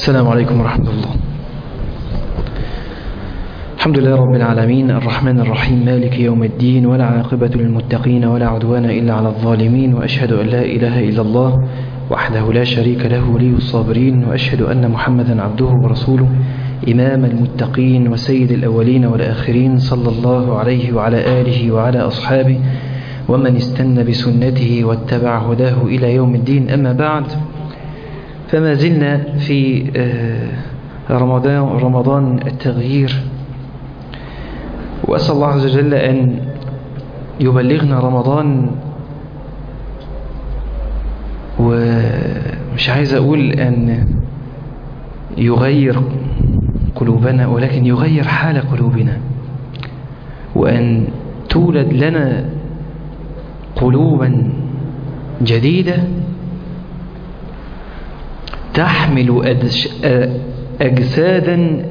السلام عليكم ورحمة الله الحمد لله رب العالمين الرحمن الرحيم مالك يوم الدين ولا عاقبة للمتقين ولا عدوان إلا على الظالمين وأشهد أن لا إله إلا الله وحده لا شريك له لي الصابرين وأشهد أن محمدا عبده ورسوله إمام المتقين وسيد الأولين والآخرين صلى الله عليه وعلى آله وعلى أصحابه ومن استنى بسنته واتبع هداه إلى يوم الدين أما بعد فما زلنا في رمضان, رمضان التغيير وأسأل الله عز وجل أن يبلغنا رمضان ومش عايز أقول أن يغير قلوبنا ولكن يغير حال قلوبنا وأن تولد لنا قلوبا جديدة تحمل أجسادا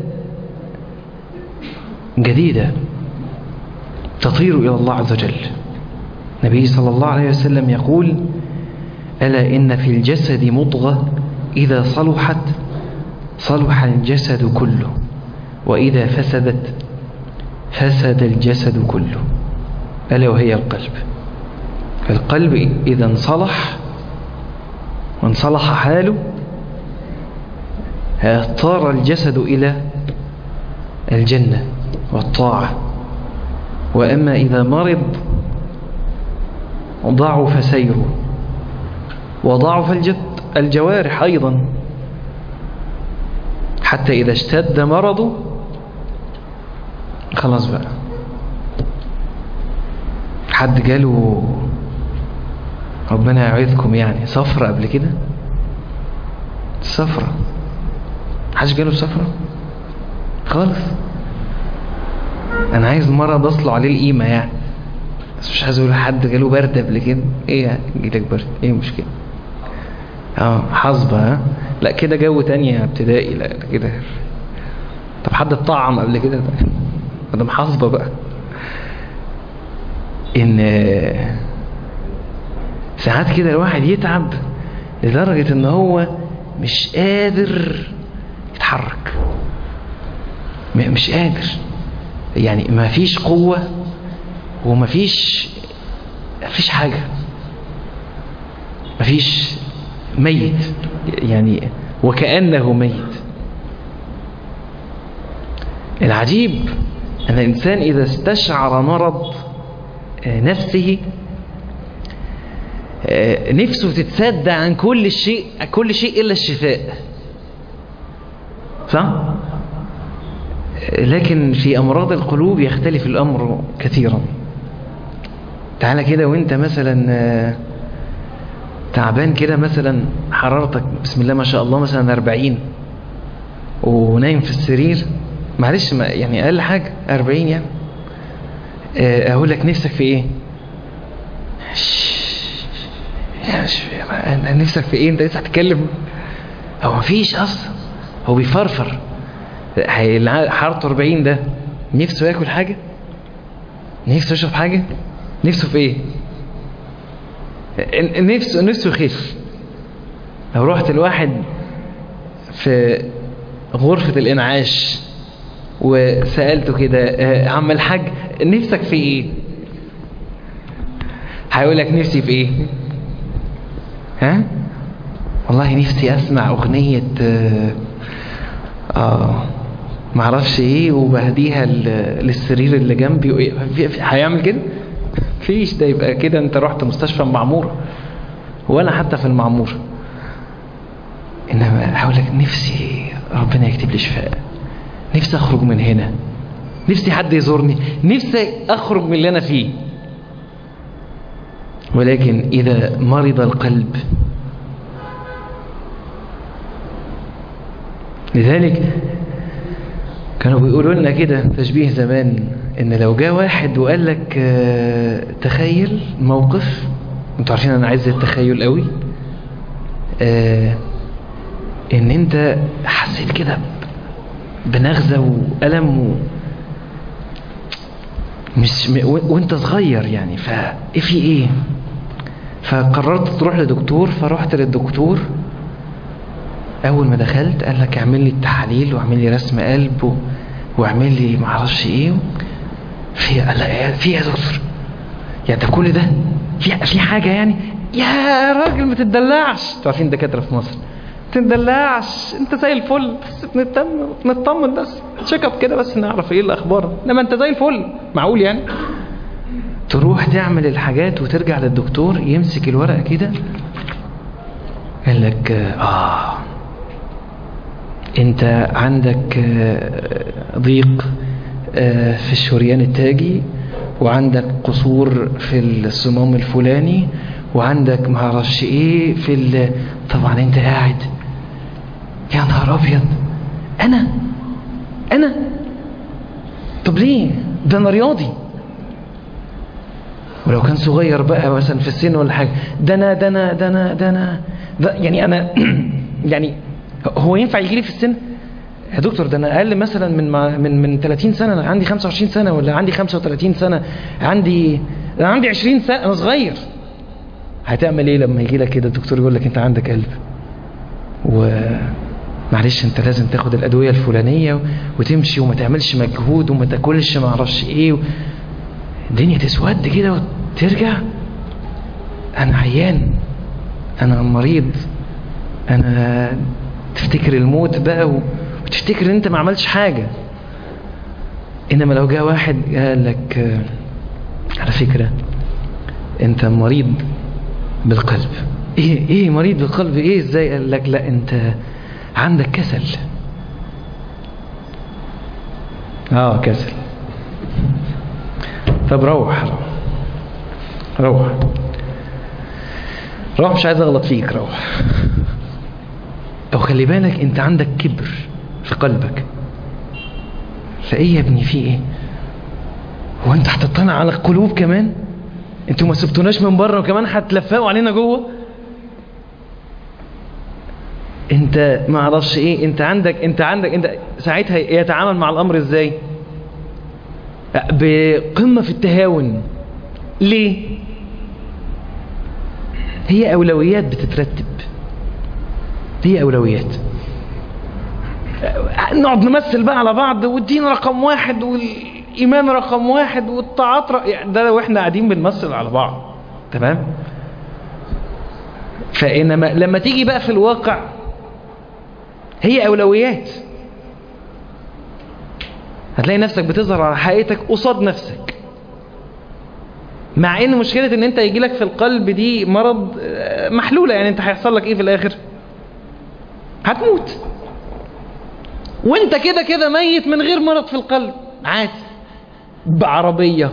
جديدة تطير إلى الله عز وجل النبي صلى الله عليه وسلم يقول ألا إن في الجسد مضغة إذا صلحت صلح الجسد كله وإذا فسدت فسد الجسد كله ألا وهي القلب القلب إذا انصلح وانصلح حاله طار الجسد إلى الجنة والطاعة وأما إذا مرض ضعف سيره وضعف الجوارح أيضا حتى إذا اشتد مرضه خلاص بقى حد جاله ربنا يعيذكم يعني صفرة قبل كده صفرة حدش جاله صفرة خالص انا عايز مرض اصله عليه القيمة يعني بس مش عايز اقول حد جاله برد قبل كده ايه يعني جيلك برد ايه المشكلة اه حظبة ها لا كده جو تانية ابتدائي لا كده طب حد اتطعم قبل كده ده محظبة بقى ان ساعات كده الواحد يتعب لدرجة ان هو مش قادر يتحرك مش قادر يعني ما فيش قوة وما فيش ما فيش حاجة ما فيش ميت يعني وكأنه ميت العجيب أن الإنسان إذا استشعر مرض نفسه نفسه تتصدى عن كل شيء كل شيء إلا الشفاء صح؟ لكن في أمراض القلوب يختلف الأمر كثيرا تعالى كده وانت مثلا تعبان كده مثلا حرارتك بسم الله ما شاء الله مثلا 40 ونايم في السرير معلش ما يعني أقل حاجة 40 يعني أقول لك نفسك في إيه نفسك في إيه أنت لسه هتتكلم هو مفيش أصلا هو بيفرفر حرارته 40 ده نفسه ياكل حاجة نفسه يشرب حاجة نفسه في ايه نفسه نفسه يخف لو رحت الواحد في غرفة الانعاش وسألته كده عم الحاج نفسك في ايه هيقول لك نفسي في ايه ها والله نفسي اسمع اغنية اه معرفش ايه وبهديها للسرير اللي جنبي هيعمل كده فيش ده يبقى كده انت رحت مستشفى المعمورة ولا حتى في المعمورة انما اقول لك نفسي ربنا يكتب لي شفاء نفسي اخرج من هنا نفسي حد يزورني نفسي اخرج من اللي انا فيه ولكن اذا مرض القلب لذلك كانوا بيقولوا لنا كده تشبيه زمان ان لو جاء واحد وقال لك اه تخيل موقف انتوا عارفين انا عايز التخيل قوي اه ان انت حسيت كده بنغزة وألم و... مش وانت صغير يعني فايه في ايه فقررت تروح لدكتور فرحت للدكتور اول ما دخلت قال لك اعمل لي التحاليل واعمل لي رسم قلب و... واعمل لي معرفش ايه في قال لك في يا دكتور يا ده كل ده في في حاجه يعني يا راجل ما تدلعش انتوا عارفين دكاتره في مصر ما تدلعش انت زي الفل بس بنطمن نطمن بس تشيك اب كده بس نعرف ايه الاخبار انما انت زي الفل معقول يعني تروح تعمل الحاجات وترجع للدكتور يمسك الورقه كده قال لك اه انت عندك آه، ضيق آه، في الشريان التاجي وعندك قصور في الصمام الفلاني وعندك معرفش ايه في ال... طبعا انت قاعد يا نهار ابيض انا انا طب ليه ده انا رياضي ولو كان صغير بقى مثلا في السن ولا حاجه ده انا ده انا ده انا ده انا ده يعني انا يعني هو ينفع يجي لي في السن يا دكتور ده انا اقل مثلا من مع- من من 30 سنه انا عندي 25 سنه ولا عندي 35 سنه عندي انا عندي 20 سنه انا صغير هتعمل ايه لما يجي لك كده الدكتور يقول لك انت عندك قلب ومعلش انت لازم تاخد الادويه الفلانيه وتمشي وما تعملش مجهود وما تاكلش ما اعرفش ايه الدنيا تسود كده وترجع انا عيان انا مريض انا تفتكر الموت بقى و- وتفتكر ان انت ما عملتش حاجه انما لو جاء واحد قال لك آه، على فكره انت مريض بالقلب ايه ايه مريض بالقلب ايه ازاي قال لك لا انت عندك كسل اه كسل طب روح روح روح روح مش عايز اغلط فيك روح او خلي بالك انت عندك كبر في قلبك فايه يا ابني في ايه هو انت هتطلع على القلوب كمان انتوا ما سبتوناش من بره وكمان هتلفقوا علينا جوه انت ما اعرفش ايه انت عندك انت عندك انت ساعتها يتعامل مع الامر ازاي بقمه في التهاون ليه هي اولويات بتترتب هي اولويات نقعد نمثل بقى على بعض والدين رقم واحد والايمان رقم واحد والطاعات رق... يعني ده لو احنا قاعدين بنمثل على بعض تمام فانما لما تيجي بقى في الواقع هي اولويات هتلاقي نفسك بتظهر على حقيقتك قصاد نفسك مع ان مشكلة ان انت يجي لك في القلب دي مرض آه، محلولة يعني انت هيحصل لك ايه في الاخر هتموت وانت كده كده ميت من غير مرض في القلب عادي بعربية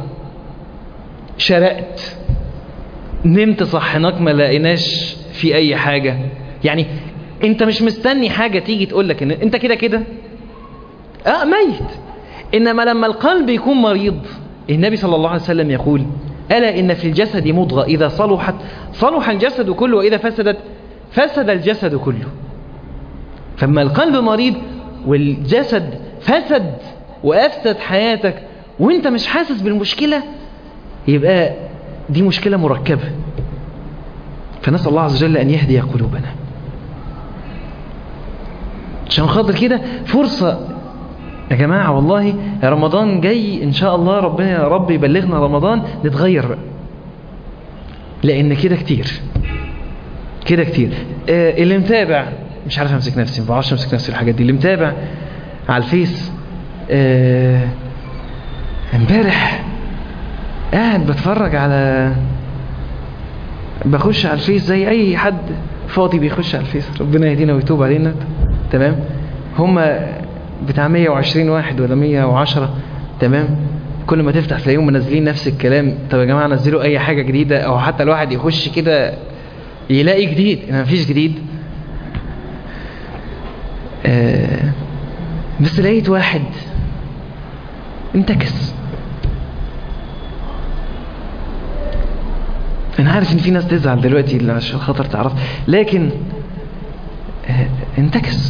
شرقت نمت صحناك ما لقيناش في اي حاجة يعني انت مش مستني حاجة تيجي تقولك ان انت كده كده اه ميت انما لما القلب يكون مريض النبي صلى الله عليه وسلم يقول ألا إن في الجسد مضغة إذا صلحت صلح الجسد كله وإذا فسدت فسد الجسد كله فما القلب مريض والجسد فسد وأفسد حياتك وانت مش حاسس بالمشكلة يبقى دي مشكلة مركبة فنسأل الله عز وجل أن يهدي قلوبنا عشان خاطر كده فرصة يا جماعة والله رمضان جاي إن شاء الله ربنا يا رب يبلغنا رمضان نتغير بقى لأن كده كتير كده كتير آه اللي متابع مش عارف امسك نفسي ما بعرفش امسك نفسي في الحاجات دي اللي متابع على الفيس آه، امبارح قاعد بتفرج على بخش على الفيس زي اي حد فاضي بيخش على الفيس ربنا يهدينا ويتوب علينا تمام هما بتاع 120 واحد ولا 110 تمام كل ما تفتح تلاقيهم منزلين نفس الكلام طب يا جماعه نزلوا اي حاجه جديده او حتى الواحد يخش كده يلاقي جديد ما فيش جديد آه بس لقيت واحد انتكس انا عارف ان في ناس تزعل دلوقتي عشان خاطر تعرف لكن آه انتكس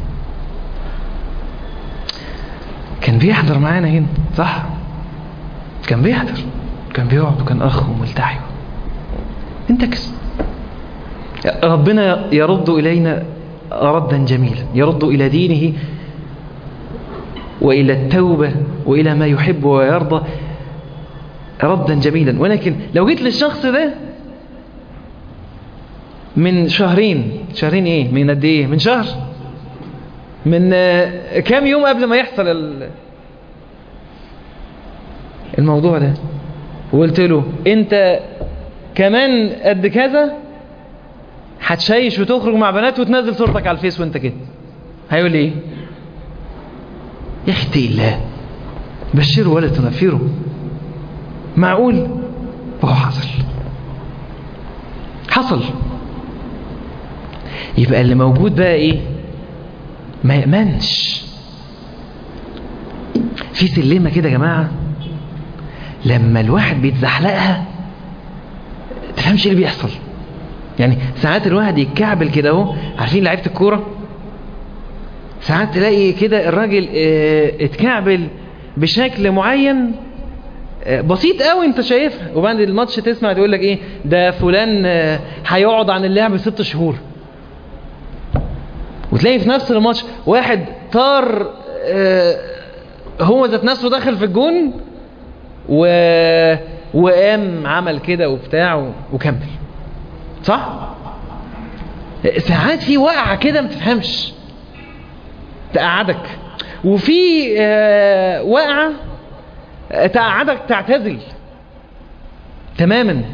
كان بيحضر معانا هنا صح كان بيحضر كان بيقعد وكان اخ وملتحي انتكس ربنا يرد الينا ردا جميلا يرد إلى دينه وإلى التوبة وإلى ما يحب ويرضى ردا جميلا ولكن لو جيت للشخص ده من شهرين شهرين ايه من قد ايه من شهر من كام يوم قبل ما يحصل الموضوع ده وقلت له انت كمان قد كذا هتشيش وتخرج مع بنات وتنزل صورتك على الفيس وانت كده هيقول ايه يا اختي الله بشره ولا تنفره معقول وهو حصل حصل يبقى اللي موجود بقى ايه ما يأمنش في سلمة كده يا جماعة لما الواحد بيتزحلقها تفهمش ايه اللي بيحصل يعني ساعات الواحد يتكعبل كده اهو عارفين لعيبه الكوره ساعات تلاقي كده الراجل اه اتكعبل بشكل معين اه بسيط قوي انت شايفها وبعد الماتش تسمع تقول لك ايه ده فلان اه هيقعد عن اللعب ست شهور وتلاقي في نفس الماتش واحد طار هو ذات نفسه دخل في الجون و... وقام عمل كده وبتاع وكمل صح ساعات في وقعة كده ما تفهمش تقعدك وفي آه وقعة تقعدك تعتزل تماما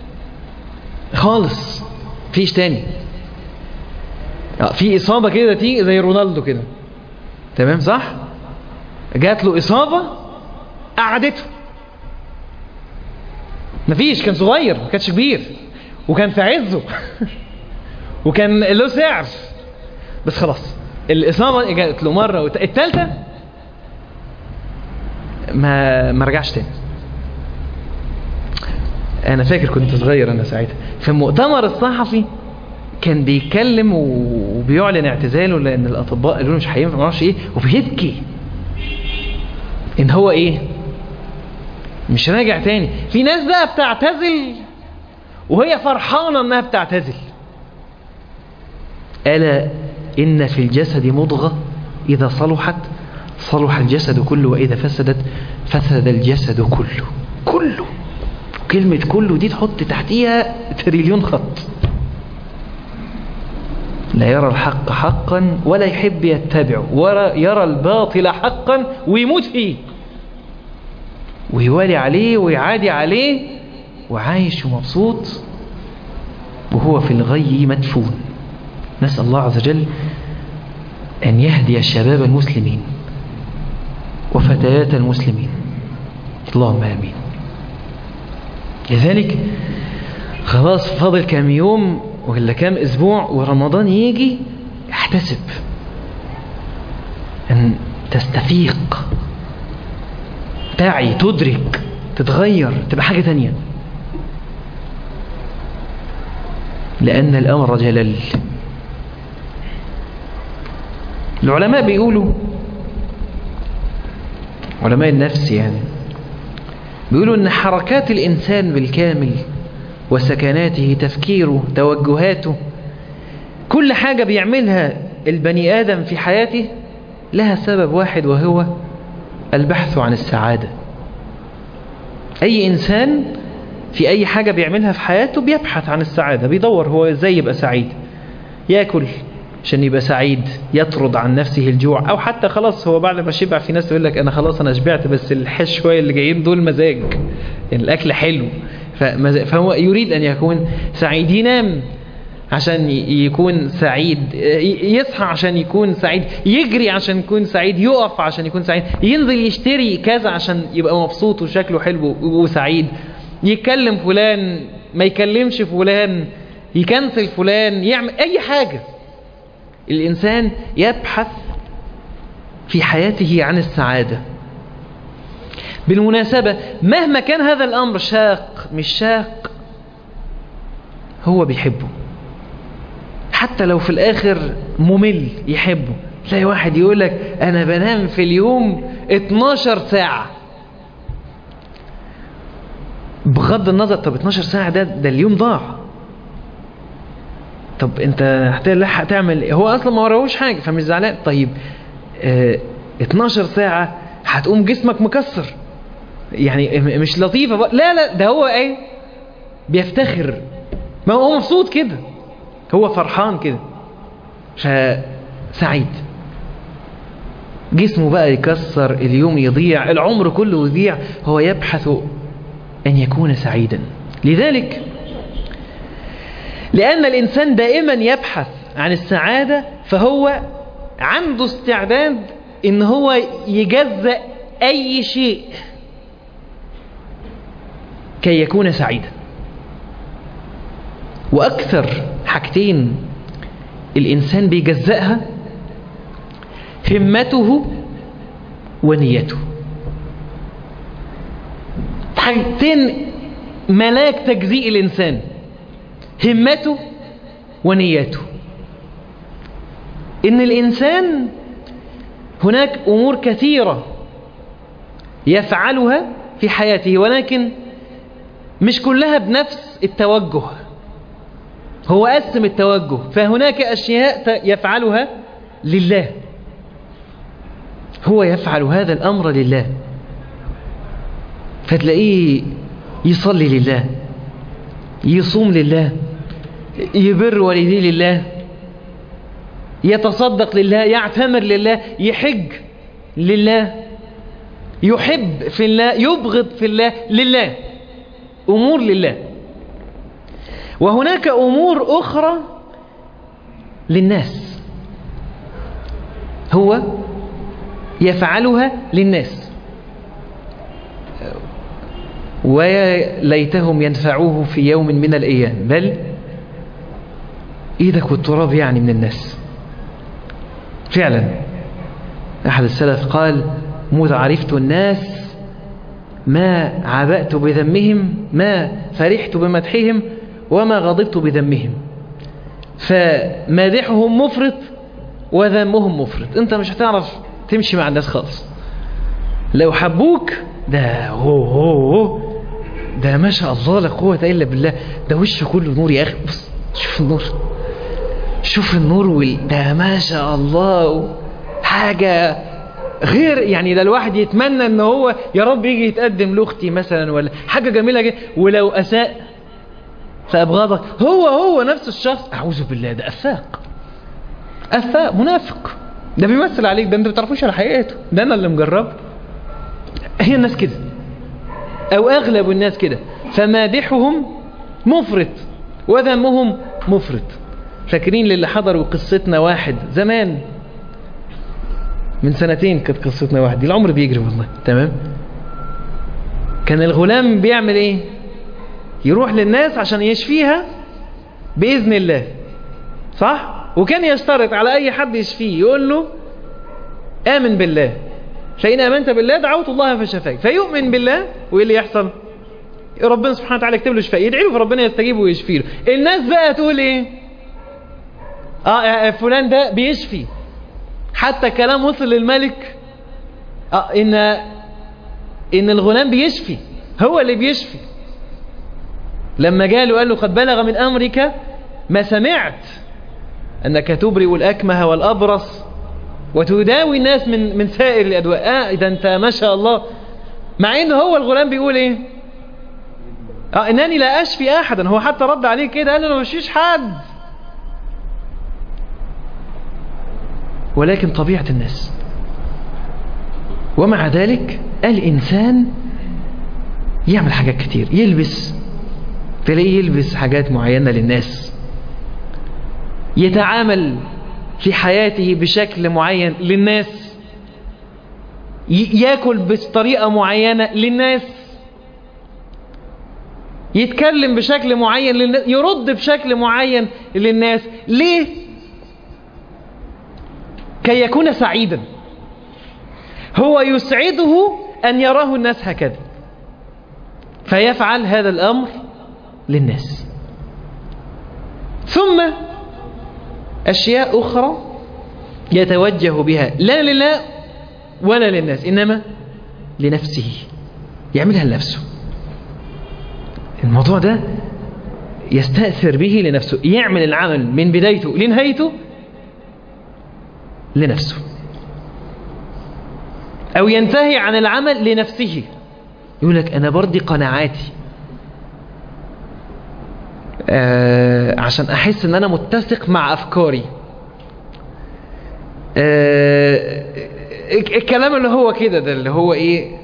خالص فيش تاني في إصابة كده تيجي زي رونالدو كده تمام صح جات له إصابة قعدته مفيش كان صغير ما كانش كبير وكان في عزه وكان له سعر بس خلاص الإصابة جات له مرة وت... التالتة ما ما رجعش تاني أنا فاكر كنت صغير أنا ساعتها في المؤتمر الصحفي كان بيتكلم وبيعلن اعتزاله لأن الأطباء قالوا له مش هينفع ما اعرفش إيه وبيبكي إن هو إيه مش راجع تاني في ناس بقى بتعتزل وهي فرحانة انها بتعتزل ألا إن في الجسد مضغة إذا صلحت صلح الجسد كله وإذا فسدت فسد الجسد كله كله كلمة كله دي تحط تحتيها تريليون خط لا يرى الحق حقا ولا يحب يتبعه ولا يرى الباطل حقا ويموت فيه ويوالي عليه ويعادي عليه وعايش ومبسوط وهو في الغي مدفون نسأل الله عز وجل أن يهدي الشباب المسلمين وفتيات المسلمين اللهم آمين لذلك خلاص فاضل كام يوم ولا كام أسبوع ورمضان يجي احتسب أن تستفيق تعي تدرك تتغير تبقى حاجة تانية لأن الأمر جلل العلماء بيقولوا علماء النفس يعني بيقولوا أن حركات الإنسان بالكامل وسكناته تفكيره توجهاته كل حاجة بيعملها البني آدم في حياته لها سبب واحد وهو البحث عن السعادة أي إنسان في أي حاجة بيعملها في حياته بيبحث عن السعادة بيدور هو ازاي يبقى سعيد يأكل عشان يبقى سعيد يطرد عن نفسه الجوع أو حتى خلاص هو بعد ما شبع في ناس يقول لك أنا خلاص أنا شبعت بس الحش شوية اللي جايين دول مزاج يعني الأكل حلو فهو يريد أن يكون سعيد ينام عشان يكون سعيد يصحى عشان يكون سعيد يجري عشان يكون سعيد يقف عشان يكون سعيد ينزل يشتري كذا عشان يبقى مبسوط وشكله حلو وسعيد يتكلم فلان ما يكلمش فلان يكنسل فلان يعمل أي حاجة الإنسان يبحث في حياته عن السعادة بالمناسبة مهما كان هذا الأمر شاق مش شاق هو بيحبه حتى لو في الآخر ممل يحبه تلاقي واحد يقول لك أنا بنام في اليوم 12 ساعة بغض النظر طب 12 ساعة ده ده اليوم ضاع طب انت هتلحق تعمل هو اصلا ما وراهوش حاجه فمش زعلان طيب اه 12 ساعه هتقوم جسمك مكسر يعني مش لطيفه بقى. لا لا ده هو ايه بيفتخر ما هو مبسوط كده هو فرحان كده فسعيد جسمه بقى يكسر اليوم يضيع العمر كله يضيع هو يبحث أن يكون سعيدا لذلك لأن الإنسان دائما يبحث عن السعادة فهو عنده استعداد إن هو يجزأ أي شيء كي يكون سعيدا وأكثر حاجتين الإنسان بيجزأها همته ونيته حاجتين ملاك تجزيء الإنسان همته ونيته إن الإنسان هناك أمور كثيرة يفعلها في حياته ولكن مش كلها بنفس التوجه هو قسم التوجه فهناك أشياء يفعلها لله هو يفعل هذا الأمر لله فتلاقيه يصلي لله يصوم لله يبر والديه لله يتصدق لله يعتمر لله يحج لله يحب في الله يبغض في الله لله أمور لله وهناك أمور أخرى للناس هو يفعلها للناس وليتهم ينفعوه في يوم من الأيام بل إيدك والتراب يعني من الناس فعلا أحد السلف قال مذ عرفت الناس ما عبأت بذمهم ما فرحت بمدحهم وما غضبت بذمهم فمادحهم مفرط وذمهم مفرط انت مش هتعرف تمشي مع الناس خالص لو حبوك ده هو هو ده ما شاء الله لا قوة إلا بالله ده وشه كله نور يا أخي بص شوف النور شوف النور وال... ده ما شاء الله حاجة غير يعني ده الواحد يتمنى ان هو يا رب يجي يتقدم لاختي مثلا ولا حاجة جميلة جدا ولو أساء فأبغضك هو هو نفس الشخص أعوذ بالله ده أفاق أفاق منافق ده بيمثل عليك ده انت ما بتعرفوش على حقيقته ده انا اللي مجرب هي الناس كده او اغلب الناس كده فمادحهم مفرط وذمهم مفرط فاكرين للي حضروا قصتنا واحد زمان من سنتين كانت قصتنا واحد دي العمر بيجري والله تمام كان الغلام بيعمل ايه يروح للناس عشان يشفيها بإذن الله صح وكان يشترط على أي حد يشفيه يقول له آمن بالله فإن آمنت بالله دعوت الله فشفاك فيؤمن بالله وإيه اللي يحصل ربنا سبحانه وتعالى يكتب له شفاء يدعي له فربنا يستجيب ويشفي له الناس بقى تقول ايه اه فلان ده بيشفي حتى كلام وصل للملك اه ان ان الغلام بيشفي هو اللي بيشفي لما جاله قال له قد بلغ من امرك ما سمعت انك تبرئ الاكمه والابرص وتداوي الناس من من سائر الادواء اه اذا انت ما شاء الله مع ان هو الغلام بيقول ايه اه انني لا اشفي احدا هو حتى رد عليه كده قال له ما بشفيش حد ولكن طبيعة الناس ومع ذلك الإنسان يعمل حاجات كتير يلبس تلاقيه يلبس حاجات معينة للناس يتعامل في حياته بشكل معين للناس ياكل بطريقة معينة للناس يتكلم بشكل معين للناس يرد بشكل معين للناس ليه كي يكون سعيدا هو يسعده أن يراه الناس هكذا فيفعل هذا الأمر للناس ثم أشياء أخرى يتوجه بها لا لله ولا للناس إنما لنفسه يعملها لنفسه الموضوع ده يستأثر به لنفسه يعمل العمل من بدايته لنهايته لنفسه أو ينتهي عن العمل لنفسه يقول لك أنا برضي قناعاتي آه عشان أحس أن أنا متسق مع أفكاري آه الكلام اللي هو كده ده اللي هو إيه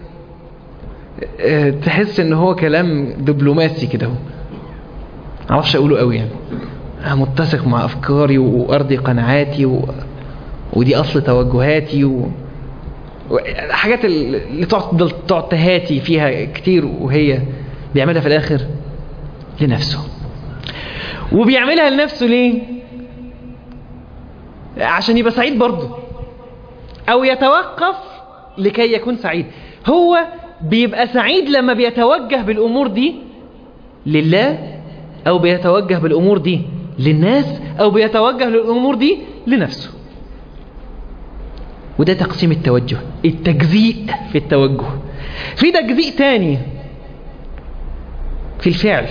آه تحس ان هو كلام دبلوماسي كده هو معرفش اقوله قوي يعني انا متسق مع افكاري وارضي قناعاتي و... ودي اصل توجهاتي و... الحاجات اللي تقعد تقعد تهاتي فيها كتير وهي بيعملها في الاخر لنفسه وبيعملها لنفسه ليه عشان يبقى سعيد برضه او يتوقف لكي يكون سعيد هو بيبقى سعيد لما بيتوجه بالامور دي لله او بيتوجه بالامور دي للناس او بيتوجه للامور دي لنفسه وده تقسيم التوجه التجزيء في التوجه في تجزيء تاني في الفعل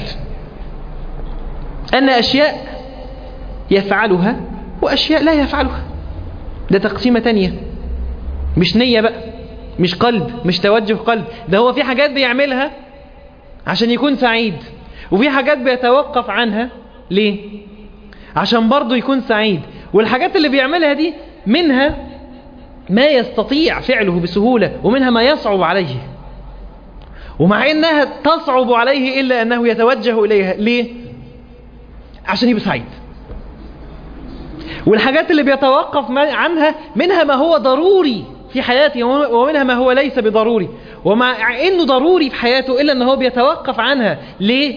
أن أشياء يفعلها وأشياء لا يفعلها ده تقسيمة تانية مش نية بقى مش قلب مش توجه قلب ده هو في حاجات بيعملها عشان يكون سعيد وفي حاجات بيتوقف عنها ليه عشان برضه يكون سعيد والحاجات اللي بيعملها دي منها ما يستطيع فعله بسهولة ومنها ما يصعب عليه ومع انها تصعب عليه الا انه يتوجه اليها ليه عشان يبقى سعيد والحاجات اللي بيتوقف عنها منها ما هو ضروري في حياته ومنها ما هو ليس بضروري ومع انه ضروري في حياته الا ان هو بيتوقف عنها ليه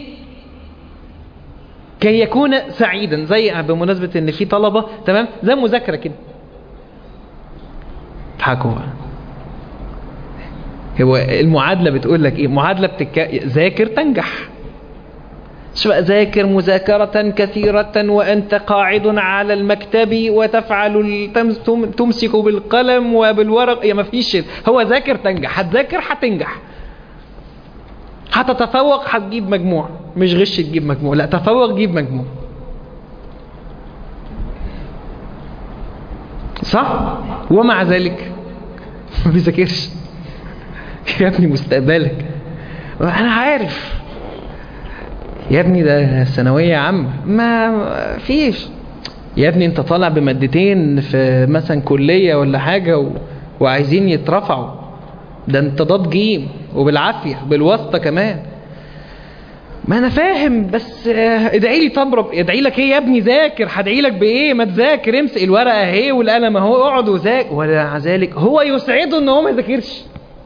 كي يكون سعيدا زي بمناسبة ان في طلبة تمام زي مذاكرة كده اضحكوا هو المعادلة بتقول لك ايه معادلة بتك... ذاكر تنجح شو ذاكر مذاكرة كثيرة وأنت قاعد على المكتب وتفعل تمسك بالقلم وبالورق يا ما فيش هو ذاكر تنجح هتذاكر هتنجح هتتفوق هتجيب مجموع مش غش تجيب مجموع لا تفوق جيب مجموع صح ومع ذلك ما بيذاكرش يا ابني مستقبلك انا عارف يا ابني ده ثانويه عامه ما فيش يا ابني انت طالع بمادتين في مثلا كليه ولا حاجه و... وعايزين يترفعوا ده انت ضاد جيم وبالعافيه بالواسطه كمان ما انا فاهم بس ادعي لي طب ادعي لك ايه يا ابني ذاكر هدعي لك بايه ما تذاكر امسك الورقه اهي والقلم اهو اقعد وذاكر ومع ذلك هو يسعده ان هو ما يذاكرش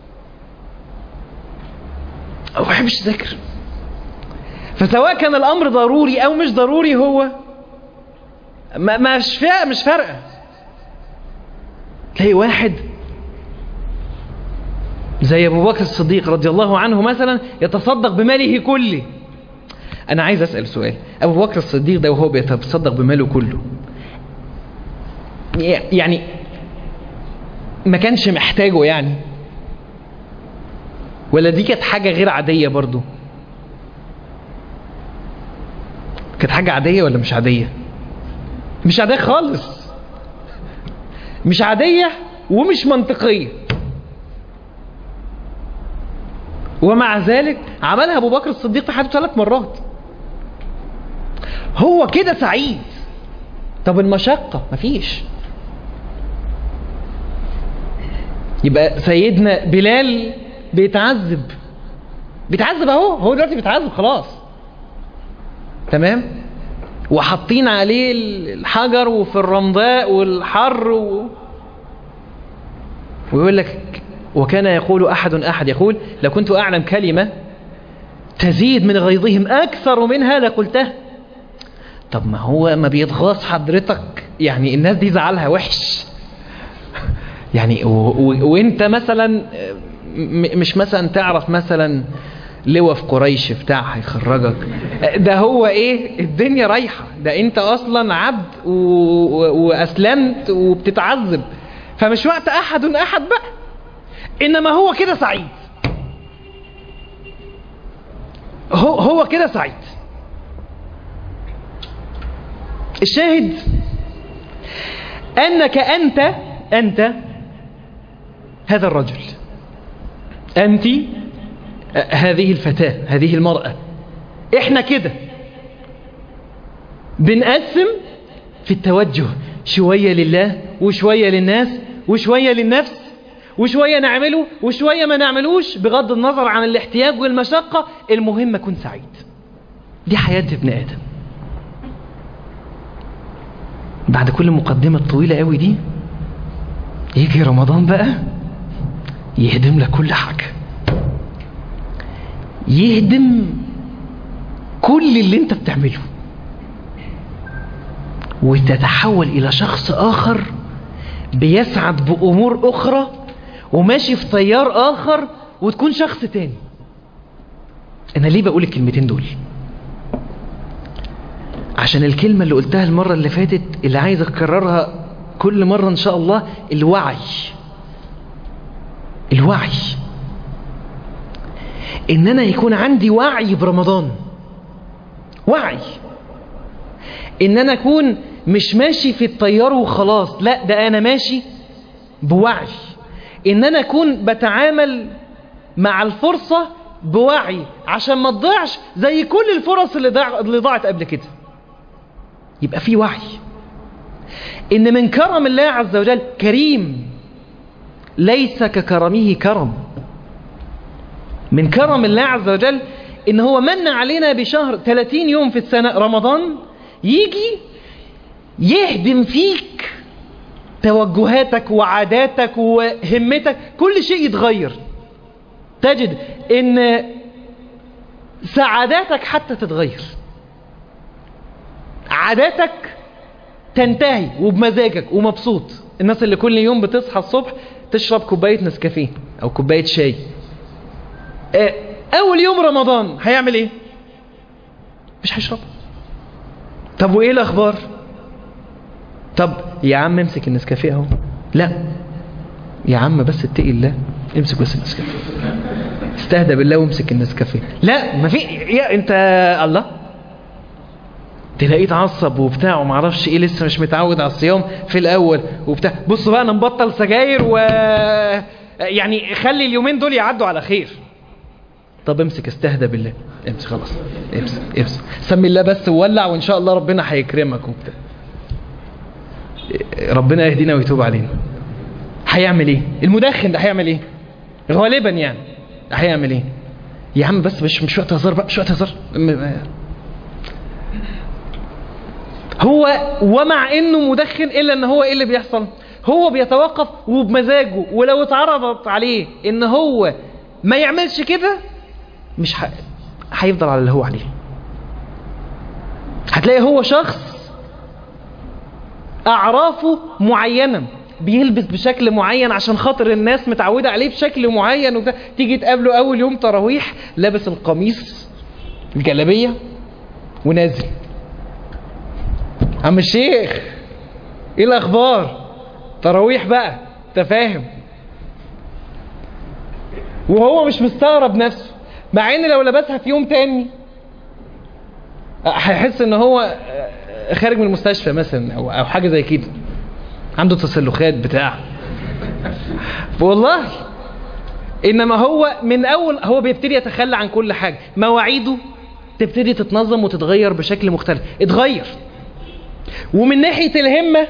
او ما بيحبش يذاكر فسواء كان الامر ضروري او مش ضروري هو ما مش فارقه مش فارقه تلاقي واحد زي ابو بكر الصديق رضي الله عنه مثلا يتصدق بماله كله انا عايز اسال سؤال ابو بكر الصديق ده وهو بيتصدق بماله كله يعني ما كانش محتاجه يعني ولا دي كانت حاجه غير عاديه برضه كانت حاجة عادية ولا مش عادية مش عادية خالص مش عادية ومش منطقية ومع ذلك عملها أبو بكر الصديق في حياته ثلاث مرات هو كده سعيد طب المشقة مفيش يبقى سيدنا بلال بيتعذب بيتعذب اهو هو دلوقتي بيتعذب خلاص تمام وحاطين عليه الحجر وفي الرمضاء والحر و... ويقول لك وكان يقول أحد أحد يقول لو كنت أعلم كلمة تزيد من غيظهم أكثر منها لقلتها طب ما هو ما بيتغاظ حضرتك يعني الناس دي زعلها وحش يعني و... و... وانت مثلا م... مش مثلا تعرف مثلا لواء في قريش بتاع هيخرجك ده هو ايه الدنيا رايحة ده انت اصلا عبد و... و... واسلمت وبتتعذب فمش وقت احد احد بقى انما هو كده سعيد هو هو كده سعيد الشاهد أنك أنت أنت هذا الرجل أنت هذه الفتاة هذه المرأة إحنا كده بنقسم في التوجه شوية لله وشوية للناس وشوية للنفس وشوية نعمله وشوية ما نعملوش بغض النظر عن الاحتياج والمشقة المهم أكون سعيد دي حياة ابن آدم بعد كل مقدمة طويلة قوي دي يجي رمضان بقى يهدم لك كل حاجة يهدم كل اللي انت بتعمله وتتحول إلى شخص آخر بيسعد بأمور أخرى وماشي في تيار آخر وتكون شخص تاني أنا ليه بقول الكلمتين دول عشان الكلمة اللي قلتها المرة اللي فاتت اللي عايز أكررها كل مرة إن شاء الله الوعي الوعي إن أنا يكون عندي وعي برمضان وعي إن أنا أكون مش ماشي في التيار وخلاص لا ده أنا ماشي بوعي إن أنا أكون بتعامل مع الفرصة بوعي عشان ما تضيعش زي كل الفرص اللي, ضاع اللي ضاعت قبل كده يبقى في وعي إن من كرم الله عز وجل كريم ليس ككرمه كرم من كرم الله عز وجل إن هو من علينا بشهر 30 يوم في السنة رمضان يجي يهدم فيك توجهاتك وعاداتك وهمتك كل شيء يتغير تجد ان سعاداتك حتى تتغير عاداتك تنتهي وبمزاجك ومبسوط الناس اللي كل يوم بتصحى الصبح تشرب كوباية نسكافيه او كوباية شاي اول يوم رمضان هيعمل ايه مش هيشرب طب وايه الاخبار طب يا عم امسك النسكافيه اهو لا يا عم بس اتقي الله امسك بس النسكافيه استهدى بالله وامسك النسكافيه لا ما في يا انت الله تلاقيه اتعصب وبتاع وما اعرفش ايه لسه مش متعود على الصيام في الاول وبتاع بص بقى انا مبطل سجاير و يعني خلي اليومين دول يعدوا على خير طب امسك استهدى بالله امسك خلاص امسك امسك سمي الله بس وولع وان شاء الله ربنا هيكرمك وبتاع ربنا يهدينا ويتوب علينا هيعمل ايه المدخن ده هيعمل ايه غالبا يعني هيعمل ايه يا عم بس مش مش وقت هزار بقى مش وقت هزار هو ومع انه مدخن الا ان هو ايه اللي بيحصل هو بيتوقف وبمزاجه ولو اتعرضت عليه ان هو ما يعملش كده مش ح... هيفضل على اللي هو عليه هتلاقي هو شخص أعرافه معينة بيلبس بشكل معين عشان خاطر الناس متعودة عليه بشكل معين وبتاع تيجي تقابله أول يوم تراويح لابس القميص الجلابية ونازل عم الشيخ ايه الأخبار تراويح بقى تفاهم وهو مش مستغرب نفسه مع ان لو لبسها في يوم تاني هيحس ان هو خارج من المستشفى مثلا او او حاجه زي كده عنده تسلخات بتاع والله انما هو من اول هو بيبتدي يتخلى عن كل حاجه مواعيده تبتدي تتنظم وتتغير بشكل مختلف اتغير ومن ناحيه الهمه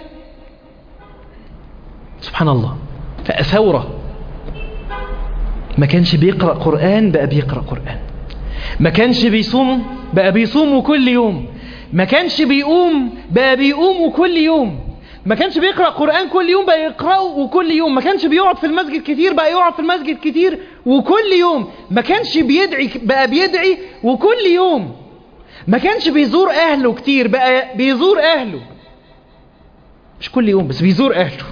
سبحان الله ثوره ما كانش بيقرا قران بقى بيقرا قران ما كانش بيصوم بقى بيصوم كل يوم ما كانش بيقوم بقى بيقوم كل يوم ما كانش بيقرأ قرآن كل يوم بقى يقرأه وكل يوم ما كانش بيقعد في المسجد كتير بقى يقعد في المسجد كتير وكل يوم ما كانش بيدعي بقى بيدعي وكل يوم ما كانش بيزور أهله كتير بقى بيزور أهله مش كل يوم بس بيزور أهله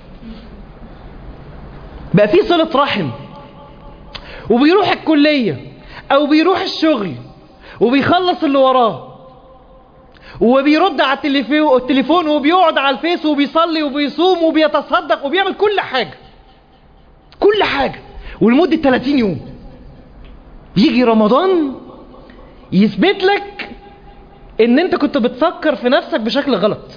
بقى في صلة رحم وبيروح الكلية أو بيروح الشغل وبيخلص اللي وراه وبيرد على التليفون وبيقعد على الفيس وبيصلي وبيصوم وبيتصدق وبيعمل كل حاجة كل حاجة ولمدة 30 يوم يجي رمضان يثبت لك ان انت كنت بتفكر في نفسك بشكل غلط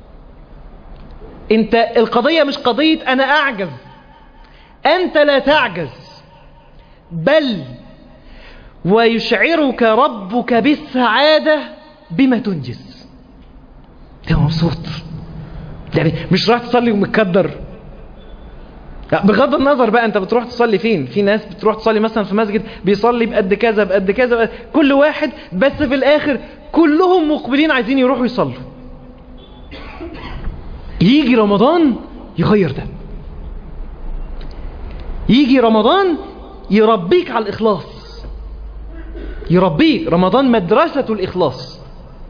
انت القضية مش قضية انا اعجز انت لا تعجز بل ويشعرك ربك بالسعادة بما تنجز انت مبسوط يعني مش رايح تصلي ومتكدر لا بغض النظر بقى انت بتروح تصلي فين في ناس بتروح تصلي مثلا في مسجد بيصلي بقد كذا بقد كذا بقد كل واحد بس في الاخر كلهم مقبلين عايزين يروحوا يصلوا يجي رمضان يغير ده يجي رمضان يربيك على الإخلاص يربيك رمضان مدرسة الإخلاص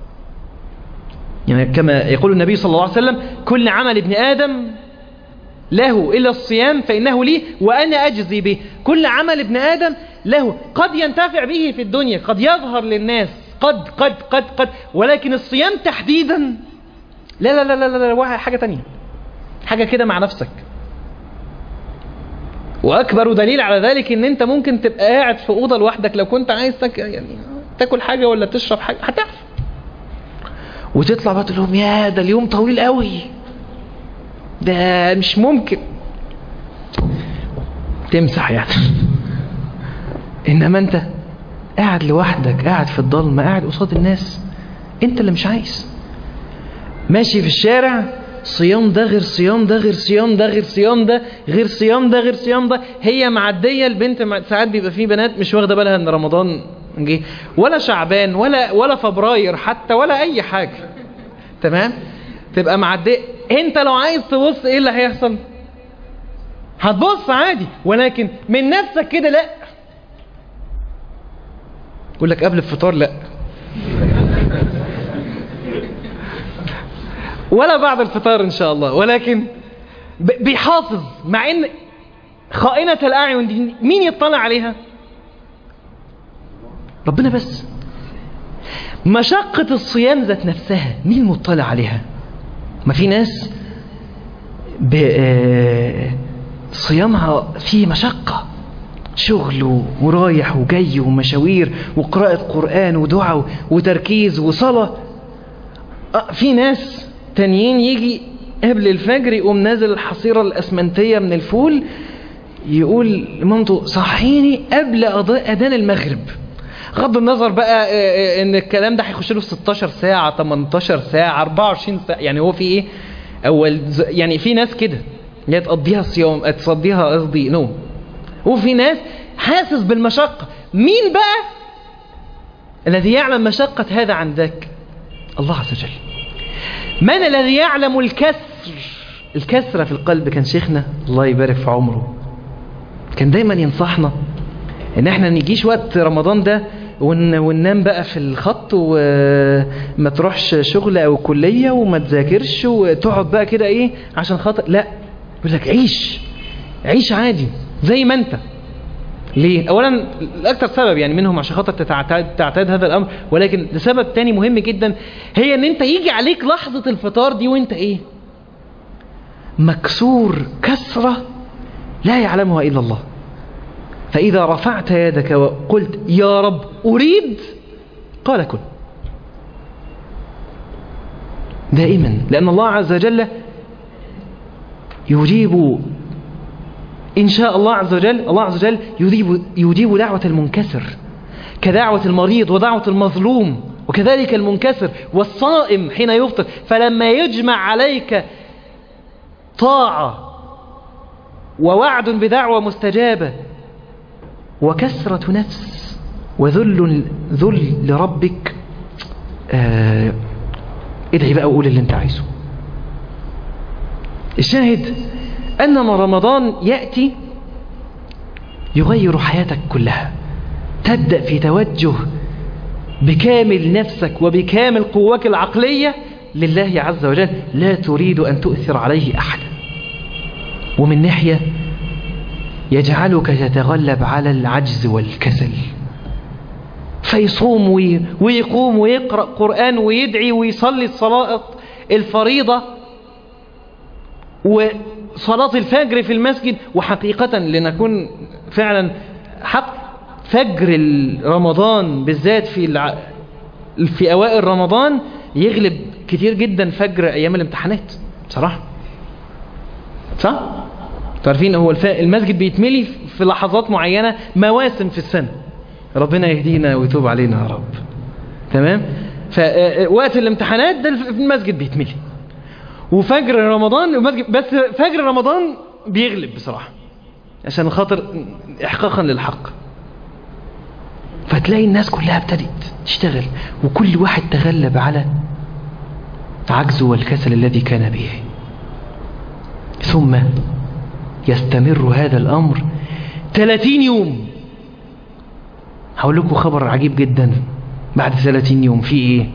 يعني كما يقول النبي صلى الله عليه وسلم كل عمل ابن آدم له إلا الصيام فإنه لي وأنا أجزي به كل عمل ابن آدم له قد ينتفع به في الدنيا قد يظهر للناس قد قد قد قد ولكن الصيام تحديدا لا لا لا لا لا, لا حاجة تانية حاجة كده مع نفسك وأكبر دليل على ذلك إن أنت ممكن تبقى قاعد في أوضة لوحدك لو كنت عايز تك... يعني تاكل حاجة ولا تشرب حاجة هتعرف وتطلع بقى تقول لهم يا ده اليوم طويل قوي ده مش ممكن تمسح يعني إنما أنت قاعد لوحدك قاعد في الضلمة قاعد قصاد الناس أنت اللي مش عايز ماشي في الشارع صيام ده غير صيام ده غير صيام ده غير صيام ده غير صيام ده غير صيام ده هي معدية البنت مع... ساعات بيبقى في بنات مش واخدة بالها ان رمضان جه ولا شعبان ولا ولا فبراير حتى ولا اي حاجة تمام تبقى معدية انت لو عايز تبص ايه اللي هيحصل هتبص عادي ولكن من نفسك كده لا يقول لك قبل الفطار لا ولا بعد الفطار ان شاء الله ولكن بيحافظ مع ان خائنة الاعين دي مين يطلع عليها ربنا بس مشقة الصيام ذات نفسها مين مطلع عليها ما في ناس صيامها فيه مشقة شغل ورايح وجاي ومشاوير وقراءة قرآن ودعاء وتركيز وصلاة في ناس تانيين يجي قبل الفجر يقوم نازل الحصيرة الأسمنتية من الفول يقول لمامته صحيني قبل أذان المغرب غض النظر بقى ان الكلام ده هيخش له 16 ساعة 18 ساعة 24 ساعة يعني هو في ايه اول يعني في ناس كده اللي تقضيها صيام تصديها قصدي نوم وفي ناس حاسس بالمشقة مين بقى الذي يعلم مشقة هذا عن ذاك الله عز وجل من الذي يعلم الكسر الكسرة في القلب كان شيخنا الله يبارك في عمره كان دايما ينصحنا ان احنا نجيش وقت رمضان ده ون وننام بقى في الخط وما تروحش شغل او كلية وما تذاكرش وتقعد بقى كده ايه عشان خاطر لا يقول لك عيش عيش عادي زي ما انت ليه اولا الاكثر سبب يعني منهم عشان خاطر تتعتاد, تعتاد هذا الامر ولكن لسبب تاني مهم جدا هي ان انت يجي عليك لحظة الفطار دي وانت ايه مكسور كسرة لا يعلمها الا الله فاذا رفعت يدك وقلت يا رب اريد قال كن دائما لان الله عز وجل يجيب إن شاء الله عز وجل الله عز وجل يجيب, يجيب دعوة المنكسر كدعوة المريض ودعوة المظلوم وكذلك المنكسر والصائم حين يفطر فلما يجمع عليك طاعة ووعد بدعوة مستجابة وكسرة نفس وذل ذل لربك آه ادعي بقى وقول اللي انت عايزه الشاهد أن رمضان يأتي يغير حياتك كلها تبدأ في توجه بكامل نفسك وبكامل قوك العقلية لله عز وجل لا تريد أن تؤثر عليه أحدا ومن ناحية يجعلك تتغلب على العجز والكسل فيصوم ويقوم ويقرأ قرآن ويدعي ويصلي الصلاة الفريضة وصلاة الفجر في المسجد وحقيقة لنكون فعلا حق فجر رمضان بالذات في في اوائل رمضان يغلب كتير جدا فجر ايام الامتحانات بصراحه صح عارفين هو الف... المسجد بيتملي في لحظات معينه مواسم في السنه ربنا يهدينا ويتوب علينا يا رب تمام فوقت الامتحانات ده المسجد بيتملي وفجر رمضان المسجد بس فجر رمضان بيغلب بصراحه عشان خاطر احقاقا للحق فتلاقي الناس كلها ابتدت تشتغل وكل واحد تغلب على عجزه والكسل الذي كان به ثم يستمر هذا الأمر 30 يوم هقول لكم خبر عجيب جدا بعد 30 يوم في ايه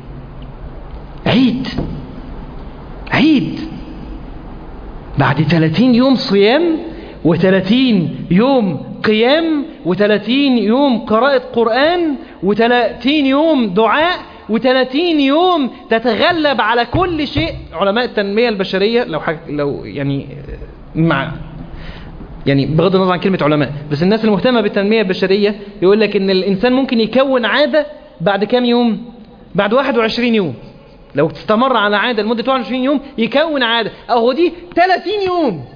عيد عيد بعد 30 يوم صيام و30 يوم قيام و30 يوم قراءة قرآن و30 يوم دعاء و30 يوم تتغلب على كل شيء علماء التنمية البشرية لو حاج لو يعني مع يعني بغض النظر عن كلمة علماء بس الناس المهتمة بالتنمية البشرية يقول لك ان الانسان ممكن يكون عادة بعد كام يوم بعد 21 يوم لو استمر على عادة لمدة 21 يوم يكون عادة اهو دي 30 يوم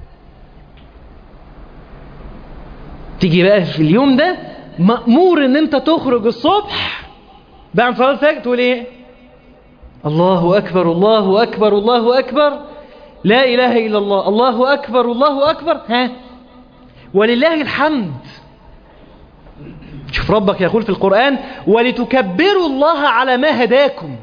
تيجي بقى في اليوم ده مأمور ان انت تخرج الصبح بعد صلاة الفجر تقول ايه الله اكبر الله اكبر الله اكبر لا اله الا الله الله اكبر الله اكبر ها ولله الحمد شوف ربك يقول في القرآن ولتكبروا الله على ما هداكم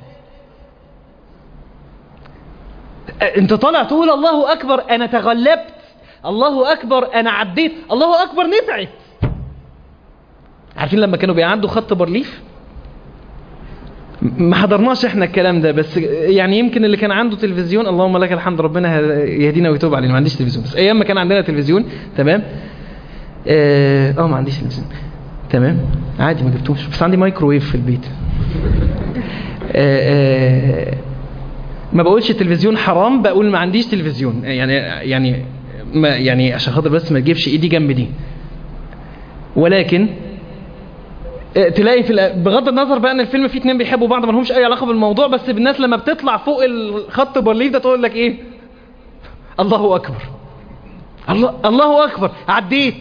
انت طالع تقول الله اكبر انا تغلبت الله اكبر انا عديت الله اكبر نفعت عارفين لما كانوا بيعدوا خط بارليف ما حضرناش احنا الكلام ده بس يعني يمكن اللي كان عنده تلفزيون اللهم لك الحمد ربنا يهدينا ويتوب علينا ما عنديش تلفزيون بس ايام ما كان عندنا تلفزيون تمام اه, آه ما عنديش تلفزيون تمام عادي ما جبتوش بس عندي مايكروويف في البيت آه آه ما بقولش التلفزيون حرام بقول ما عنديش تلفزيون يعني يعني ما يعني عشان خاطر بس ما تجيبش ايدي جنب دي ولكن تلاقي في بغض النظر بقى ان الفيلم فيه اتنين بيحبوا بعض ما لهمش اي علاقه بالموضوع بس الناس لما بتطلع فوق الخط بارليف ده تقول لك ايه الله اكبر الله الله اكبر عديت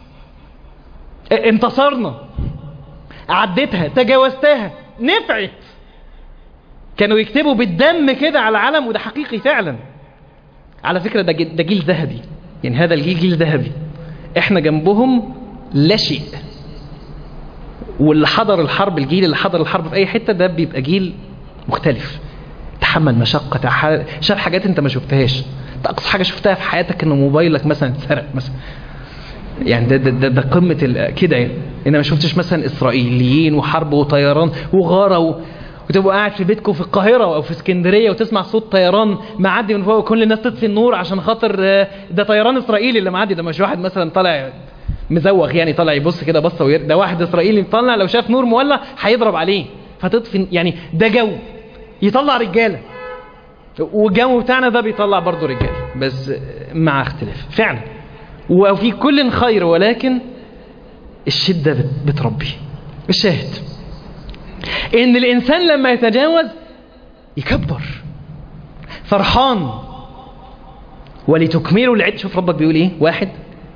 انتصرنا عديتها تجاوزتها نفعت كانوا يكتبوا بالدم كده على العلم وده حقيقي فعلا على فكرة ده جيل, ده جيل ذهبي يعني هذا الجيل جيل ذهبي احنا جنبهم لا شيء واللي حضر الحرب الجيل اللي حضر الحرب في اي حتة ده بيبقى جيل مختلف تحمل مشقة تحل... شاف حاجات انت ما شفتهاش ده اقصى حاجة شفتها في حياتك ان موبايلك مثلا اتسرق مثلا يعني ده ده ده, ده قمة ال... كده يعني انا ما شفتش مثلا اسرائيليين وحرب وطيران وغارة و... وتبقوا قاعد في بيتكم في القاهرة أو في اسكندرية وتسمع صوت طيران معدي من فوق وكل الناس تطفي النور عشان خاطر ده طيران إسرائيلي اللي معدي ده مش واحد مثلا طالع مزوغ يعني طالع يبص كده بصة وير... ده واحد إسرائيلي طالع لو شاف نور مولع هيضرب عليه فتطفي يعني ده جو يطلع رجالة والجو بتاعنا ده بيطلع برضه رجالة بس مع اختلاف فعلا وفي كل خير ولكن الشدة بتربي الشاهد ان الانسان لما يتجاوز يكبر فرحان ولتكملوا العد شوف ربك بيقول ايه واحد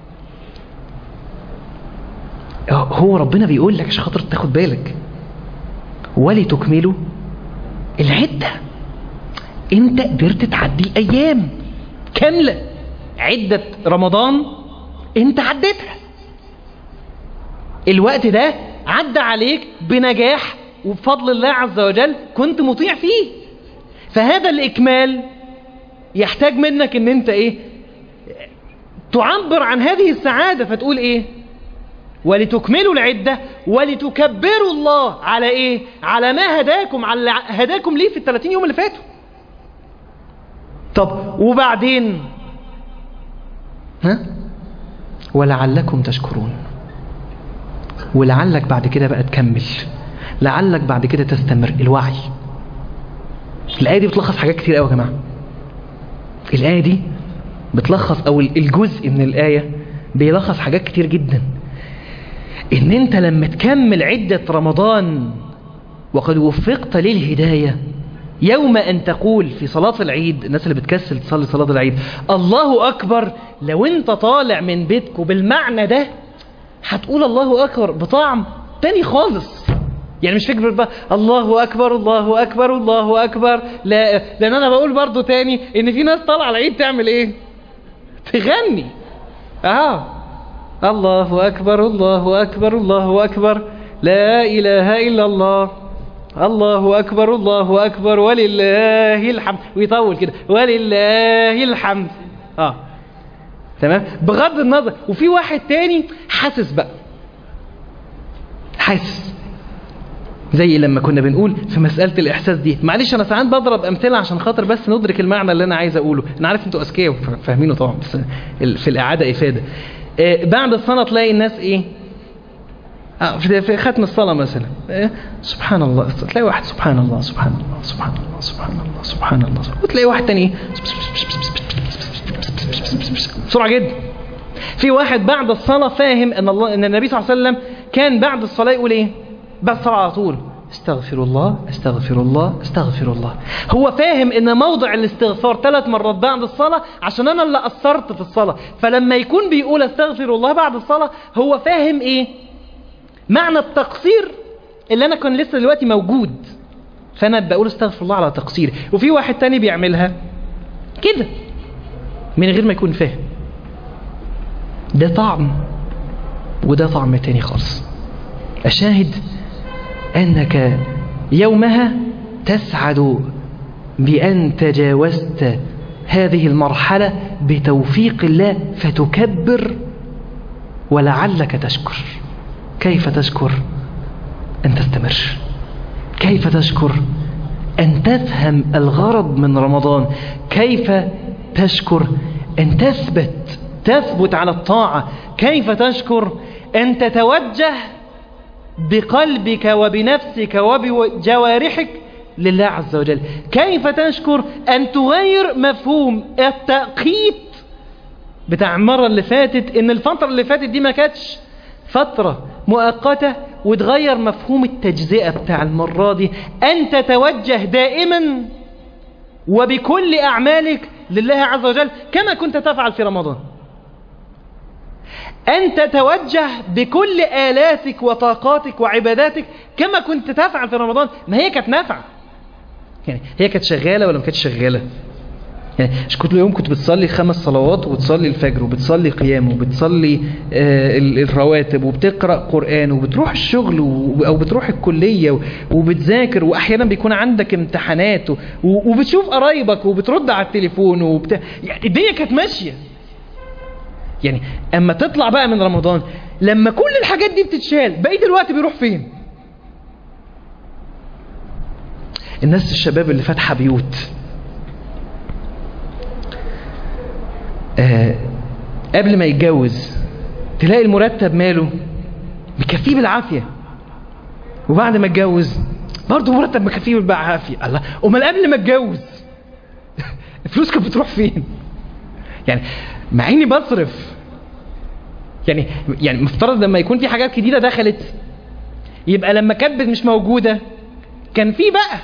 هو ربنا بيقول لك عشان خاطر تاخد بالك ولتكملوا العدة انت قدرت تعدي ايام كاملة عدة رمضان انت عديتها الوقت ده عدى عليك بنجاح وبفضل الله عز وجل كنت مطيع فيه فهذا الإكمال يحتاج منك ان انت ايه تعبر عن هذه السعادة فتقول ايه ولتكملوا العدة ولتكبروا الله على ايه على ما هداكم على هداكم ليه في الثلاثين يوم اللي فاتوا طب وبعدين ها ولعلكم تشكرون ولعلك بعد كده بقى تكمل لعلك بعد كده تستمر الوعي الآية دي بتلخص حاجات كتير قوي يا جماعة الآية دي بتلخص أو الجزء من الآية بيلخص حاجات كتير جدا إن أنت لما تكمل عدة رمضان وقد وفقت للهداية يوم أن تقول في صلاة العيد الناس اللي بتكسل تصلي صلاة العيد الله أكبر لو أنت طالع من بيتك بالمعنى ده هتقول الله أكبر بطعم تاني خالص يعني مش فكرة بقى الله أكبر الله أكبر الله أكبر لا لأن أنا بقول برضو تاني إن في ناس طالعة العيد تعمل إيه تغني آه الله أكبر الله أكبر الله أكبر لا إله إلا الله الله أكبر الله أكبر ولله الحمد ويطول كده ولله الحمد آه تمام بغض النظر وفي واحد تاني حاسس بقى حاسس زي لما كنا بنقول في مسألة الإحساس دي معلش أنا ساعات بضرب أمثلة عشان خاطر بس ندرك المعنى اللي أنا عايز أقوله أنا عارف أنتوا أذكياء وفاهمينه طبعا بس في الإعادة إفادة آه بعد الصلاة تلاقي الناس إيه آه في ختم الصلاة مثلا آه سبحان الله تلاقي واحد سبحان الله سبحان الله سبحان الله سبحان الله سبحان الله وتلاقي واحد تاني بسرعة جدا في واحد بعد الصلاة فاهم ان الله ان النبي صلى الله عليه وسلم كان بعد الصلاة يقول ايه بعد الصلاة على طول استغفر الله استغفر الله استغفر الله هو فاهم ان موضع الاستغفار ثلاث مرات بعد الصلاة عشان انا اللي اثرت في الصلاة فلما يكون بيقول استغفر الله بعد الصلاة هو فاهم ايه معنى التقصير اللي انا كان لسه دلوقتي موجود فانا بقول استغفر الله على تقصيري وفي واحد تاني بيعملها كده من غير ما يكون فاهم ده طعم وده طعم تاني خالص الشاهد أنك يومها تسعد بأن تجاوزت هذه المرحلة بتوفيق الله فتكبر ولعلك تشكر كيف تشكر أن تستمر كيف تشكر أن تفهم الغرض من رمضان كيف تشكر أن تثبت تثبت على الطاعة كيف تشكر أن تتوجه بقلبك وبنفسك وبجوارحك لله عز وجل كيف تشكر أن تغير مفهوم التأقيت بتاع المرة اللي فاتت إن الفترة اللي فاتت دي ما كانتش فترة مؤقتة وتغير مفهوم التجزئة بتاع المرة دي أن تتوجه دائما وبكل أعمالك لله عز وجل كما كنت تفعل في رمضان أن تتوجه بكل آلاتك وطاقاتك وعباداتك كما كنت تفعل في رمضان ما هي كانت نافعة يعني هي كانت شغالة ولا ما كانتش شغالة يعني مش كنت يوم كنت بتصلي خمس صلوات وبتصلي الفجر وبتصلي قيام وبتصلي آه الرواتب وبتقرأ قرآن وبتروح الشغل أو بتروح الكلية وبتذاكر وأحيانا بيكون عندك امتحانات وبتشوف قرايبك وبترد على التليفون وبت... يعني الدنيا كانت ماشية يعني اما تطلع بقى من رمضان لما كل الحاجات دي بتتشال بقيت الوقت بيروح فين الناس الشباب اللي فاتحه بيوت آه قبل ما يتجوز تلاقي المرتب ماله مكفيه بالعافيه وبعد ما اتجوز برضه مرتب مكفيه بالعافيه الله امال قبل ما اتجوز الفلوس كانت بتروح فين يعني مع اني بصرف يعني يعني مفترض لما يكون في حاجات جديده دخلت يبقى لما كانت مش موجوده كان في بقى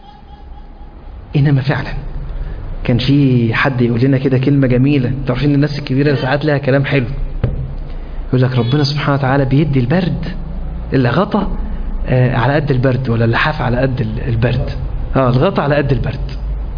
انما فعلا كان في حد يقول لنا كده كلمه جميله تعرفين الناس الكبيره ساعات لها كلام حلو يقول لك ربنا سبحانه وتعالى بيدي البرد اللي غطى آه على قد البرد ولا اللحاف على قد البرد اه الغطى على قد البرد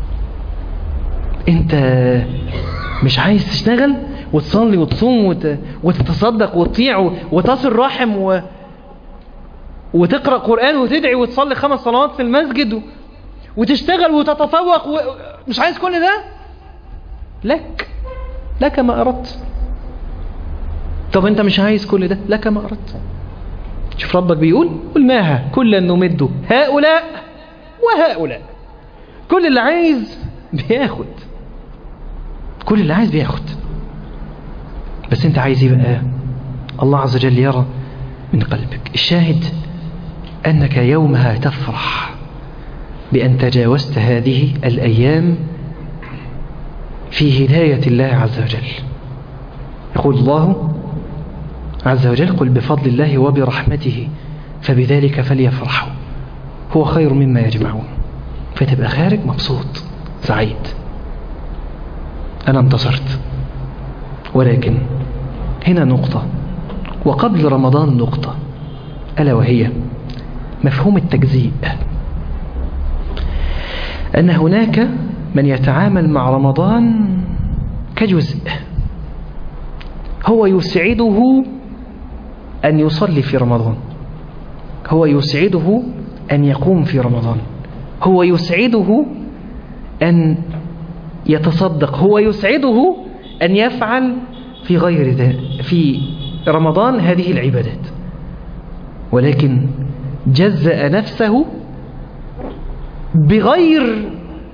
انت مش عايز تشتغل وتصلي وتصوم وت... وتتصدق وتطيع وتصل رحم و... وتقرأ قرآن وتدعي وتصلي خمس صلوات في المسجد و... وتشتغل وتتفوق و... مش عايز كل ده لك لك ما أردت طب انت مش عايز كل ده لك ما أردت شوف ربك بيقول قل ماها كلا نمد هؤلاء وهؤلاء كل اللي عايز بياخد كل اللي عايز بياخد بس انت عايز ايه بقى الله عز وجل يرى من قلبك الشاهد انك يومها تفرح بان تجاوزت هذه الايام في هداية الله عز وجل يقول الله عز وجل قل بفضل الله وبرحمته فبذلك فليفرحوا هو خير مما يجمعون فتبقى خارج مبسوط سعيد أنا انتصرت ولكن هنا نقطة وقبل رمضان نقطة ألا وهي مفهوم التجزيء أن هناك من يتعامل مع رمضان كجزء هو يسعده أن يصلي في رمضان هو يسعده أن يقوم في رمضان هو يسعده أن يتصدق هو يسعده أن يفعل في غير ذلك في رمضان هذه العبادات ولكن جزأ نفسه بغير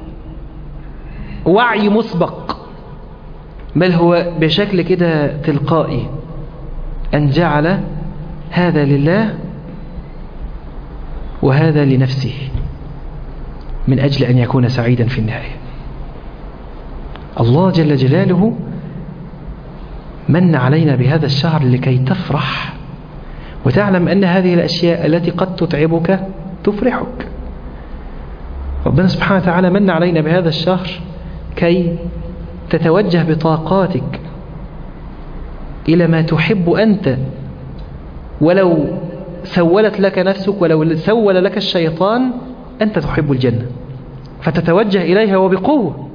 وعي مسبق بل هو بشكل كده تلقائي أن جعل هذا لله وهذا لنفسه من أجل أن يكون سعيدا في النهاية الله جل جلاله من علينا بهذا الشهر لكي تفرح وتعلم أن هذه الأشياء التي قد تتعبك تفرحك ربنا سبحانه وتعالى من علينا بهذا الشهر كي تتوجه بطاقاتك إلى ما تحب أنت ولو سولت لك نفسك ولو سول لك الشيطان أنت تحب الجنة فتتوجه إليها وبقوة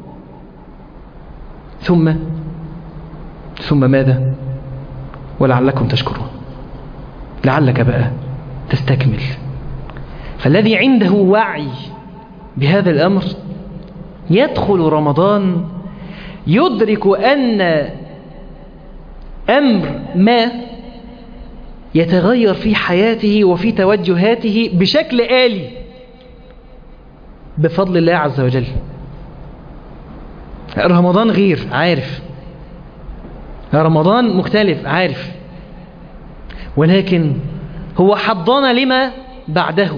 ثم ثم ماذا ولعلكم تشكرون لعلك بقى تستكمل فالذي عنده وعي بهذا الأمر يدخل رمضان يدرك أن أمر ما يتغير في حياته وفي توجهاته بشكل آلي بفضل الله عز وجل رمضان غير عارف رمضان مختلف عارف ولكن هو حضنا لما بعده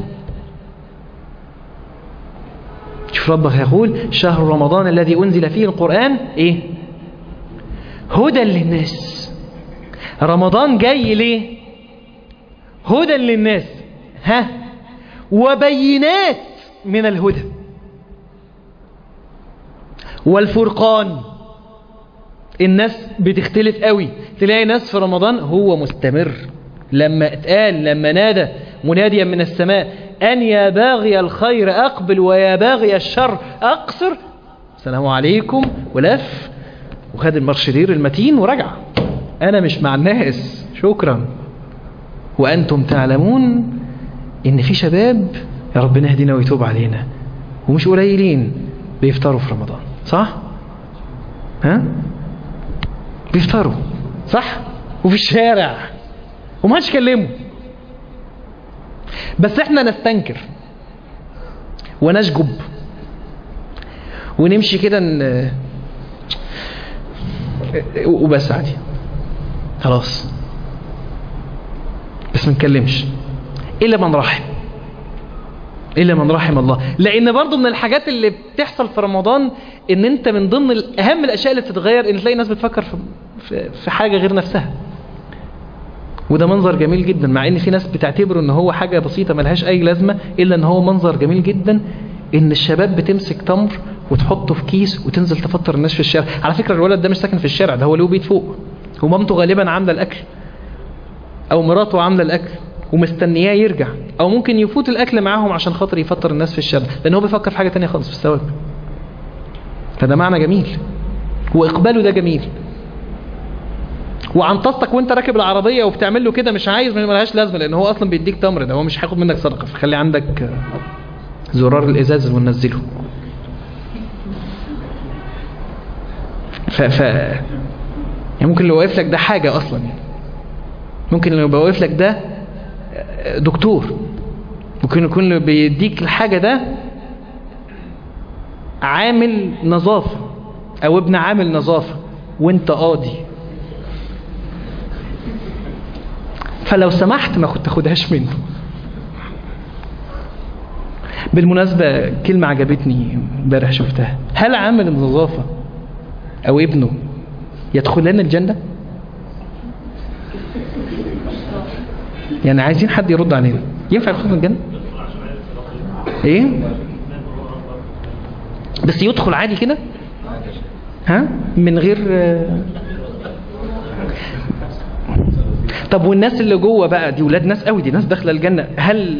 شوف ربك يقول شهر رمضان الذي أنزل فيه القرآن إيه هدى للناس رمضان جاي ليه هدى للناس ها وبينات من الهدى والفرقان الناس بتختلف قوي تلاقي ناس في رمضان هو مستمر لما اتقال لما نادى مناديا من السماء أن يا باغي الخير أقبل ويا باغي الشر أقصر السلام عليكم ولف وخد المرشدير المتين ورجع أنا مش مع الناس شكرا وأنتم تعلمون إن في شباب يا ربنا يهدينا ويتوب علينا ومش قليلين بيفطروا في رمضان صح؟ ها؟ بيفطروا صح؟ وفي الشارع وما حدش يكلمه بس احنا نستنكر ونشجب ونمشي كده ن... وبس عادي خلاص بس ما نتكلمش الا من رحم الا من رحم الله لان برضو من الحاجات اللي بتحصل في رمضان ان انت من ضمن اهم الاشياء اللي بتتغير ان تلاقي ناس بتفكر في في حاجه غير نفسها وده منظر جميل جدا مع ان في ناس بتعتبره ان هو حاجة بسيطة ملهاش اي لازمة الا ان هو منظر جميل جدا ان الشباب بتمسك تمر وتحطه في كيس وتنزل تفطر الناس في الشارع على فكرة الولد ده مش ساكن في الشارع ده هو له بيت فوق ومامته غالبا عاملة الاكل او مراته عاملة الاكل ومستنياه يرجع او ممكن يفوت الاكل معاهم عشان خاطر يفطر الناس في الشارع لان هو بيفكر في حاجة تانية خالص في الثواب فده معنى جميل واقباله ده جميل وعن طاستك وانت راكب العربية وبتعمل له كده مش عايز ملهاش لازمة لان هو اصلا بيديك تمر ده هو مش هياخد منك صدقة فخلي عندك زرار الازاز وننزله ف ف يعني ممكن اللي واقف لك ده حاجة اصلا يعني ممكن اللي واقف لك ده دكتور ممكن يكون اللي بيديك الحاجة ده عامل نظافة او ابن عامل نظافة وانت قاضي فلو سمحت ما كنت تاخدهاش منه بالمناسبة كلمة عجبتني امبارح شفتها هل عامل النظافة او ابنه يدخلان الجنة يعني عايزين حد يرد علينا ينفع يدخل الجنة ايه بس يدخل عادي كده ها من غير طب والناس اللي جوه بقى دي ولاد ناس قوي دي ناس داخله الجنه هل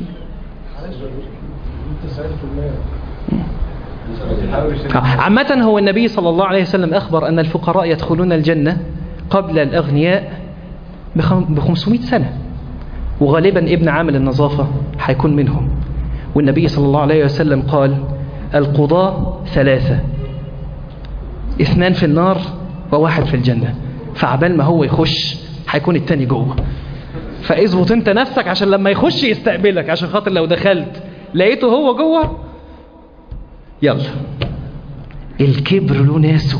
عامة هو النبي صلى الله عليه وسلم أخبر أن الفقراء يدخلون الجنة قبل الأغنياء ب 500 سنة وغالبا ابن عامل النظافة هيكون منهم والنبي صلى الله عليه وسلم قال القضاء ثلاثة اثنان في النار وواحد في الجنة فعبال ما هو يخش هيكون التاني جوه فاظبط انت نفسك عشان لما يخش يستقبلك عشان خاطر لو دخلت لقيته هو جوه يلا الكبر له ناسه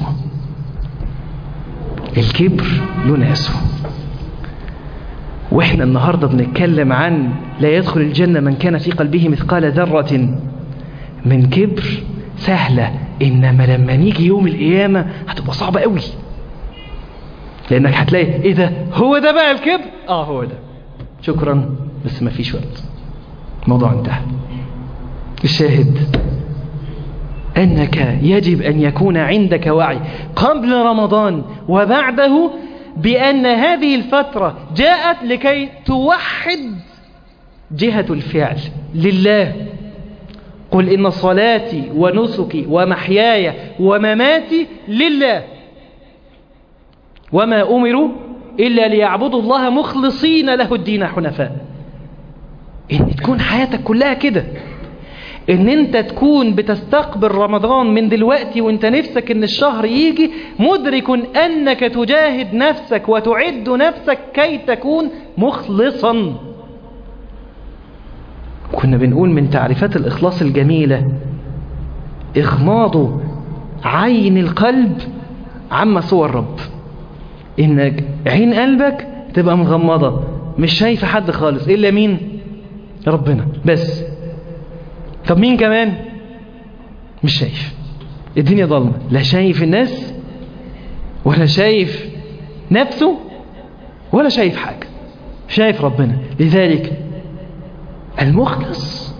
الكبر له ناسه واحنا النهارده بنتكلم عن لا يدخل الجنه من كان في قلبه مثقال ذره من كبر سهله انما لما نيجي يوم القيامه هتبقى صعبه قوي لانك هتلاقي ايه ده هو ده بقى الكبر اه هو ده شكرا بس ما فيش وقت الموضوع انتهى الشاهد أنك يجب أن يكون عندك وعي قبل رمضان وبعده بأن هذه الفترة جاءت لكي توحد جهة الفعل لله قل إن صلاتي ونسكي ومحياي ومماتي لله وما أمروا إلا ليعبدوا الله مخلصين له الدين حنفاء إن تكون حياتك كلها كده ان انت تكون بتستقبل رمضان من دلوقتي وانت نفسك ان الشهر يجي مدرك انك تجاهد نفسك وتعد نفسك كي تكون مخلصا كنا بنقول من تعريفات الاخلاص الجميلة اغماض عين القلب عما سوى الرب انك عين قلبك تبقى مغمضة مش شايف حد خالص الا مين ربنا بس طب مين كمان مش شايف الدنيا ضلمة لا شايف الناس ولا شايف نفسه ولا شايف حاجة شايف ربنا لذلك المخلص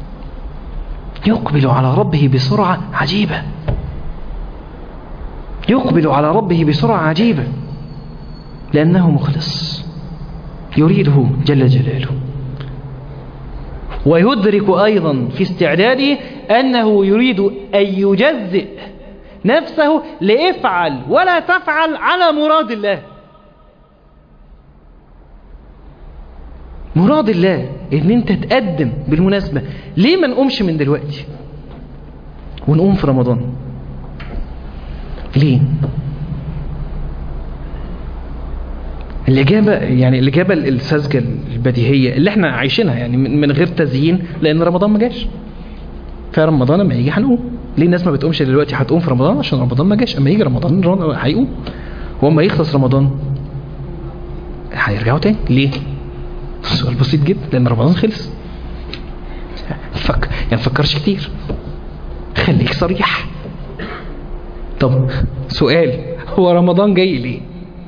يقبل على ربه بسرعة عجيبة يقبل على ربه بسرعة عجيبة لأنه مخلص يريده جل جلاله ويدرك أيضا في استعداده أنه يريد أن يجزئ نفسه لافعل ولا تفعل على مراد الله مراد الله ان انت تقدم بالمناسبة ليه ما نقومش من دلوقتي ونقوم في رمضان ليه الإجابة يعني الإجابة الساذجة البديهية اللي احنا عايشينها يعني من غير تزيين لأن رمضان ما جاش فرمضان لما يجي هنقوم ليه الناس ما بتقومش دلوقتي هتقوم في رمضان عشان رمضان ما جاش اما يجي رمضان هيقوم واما يخلص رمضان هيرجعوا تاني ليه سؤال بسيط جدا لأن رمضان خلص فك يعني فكرش كتير خليك صريح طب سؤال هو رمضان جاي ليه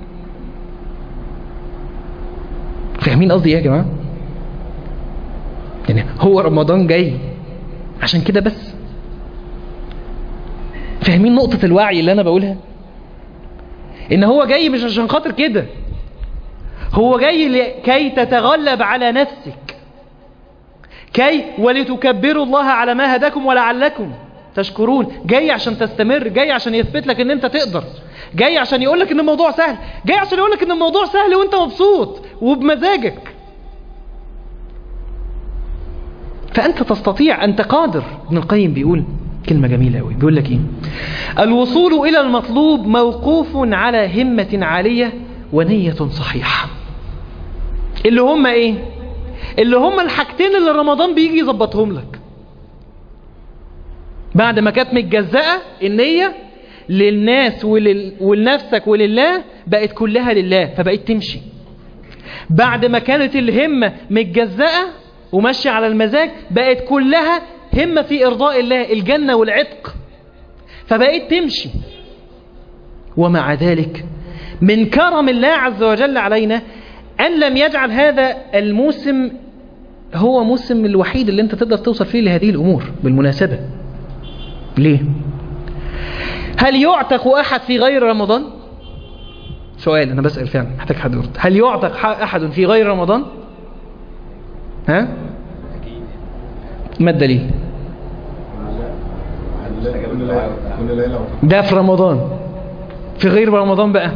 فاهمين قصدي ايه يا جماعه يعني هو رمضان جاي عشان كده بس فاهمين نقطة الوعي اللي أنا بقولها إن هو جاي مش عشان خاطر كده هو جاي لكي تتغلب على نفسك كي ولتكبروا الله على ما هداكم ولعلكم تشكرون جاي عشان تستمر جاي عشان يثبت لك ان انت تقدر جاي عشان يقول لك ان الموضوع سهل جاي عشان يقول لك ان الموضوع سهل وانت مبسوط وبمزاجك فانت تستطيع انت قادر ابن القيم بيقول كلمة جميلة قوي بيقول لك ايه الوصول الى المطلوب موقوف على همة عالية ونية صحيحة اللي هم ايه اللي هم الحاجتين اللي رمضان بيجي يظبطهم لك بعد ما كانت متجزأة النية للناس ولل... ولنفسك ولله بقت كلها لله فبقت تمشي بعد ما كانت الهمة متجزأة وماشية على المزاج بقت كلها همة في إرضاء الله الجنة والعتق فبقت تمشي ومع ذلك من كرم الله عز وجل علينا أن لم يجعل هذا الموسم هو موسم الوحيد اللي انت تقدر توصل فيه لهذه الأمور بالمناسبة ليه هل يعتق أحد في غير رمضان سؤال أنا بسأل فعلا محتاج حد يرد هل يعتق أحد في غير رمضان ها ما الدليل كل ليلة ده في رمضان في غير رمضان بقى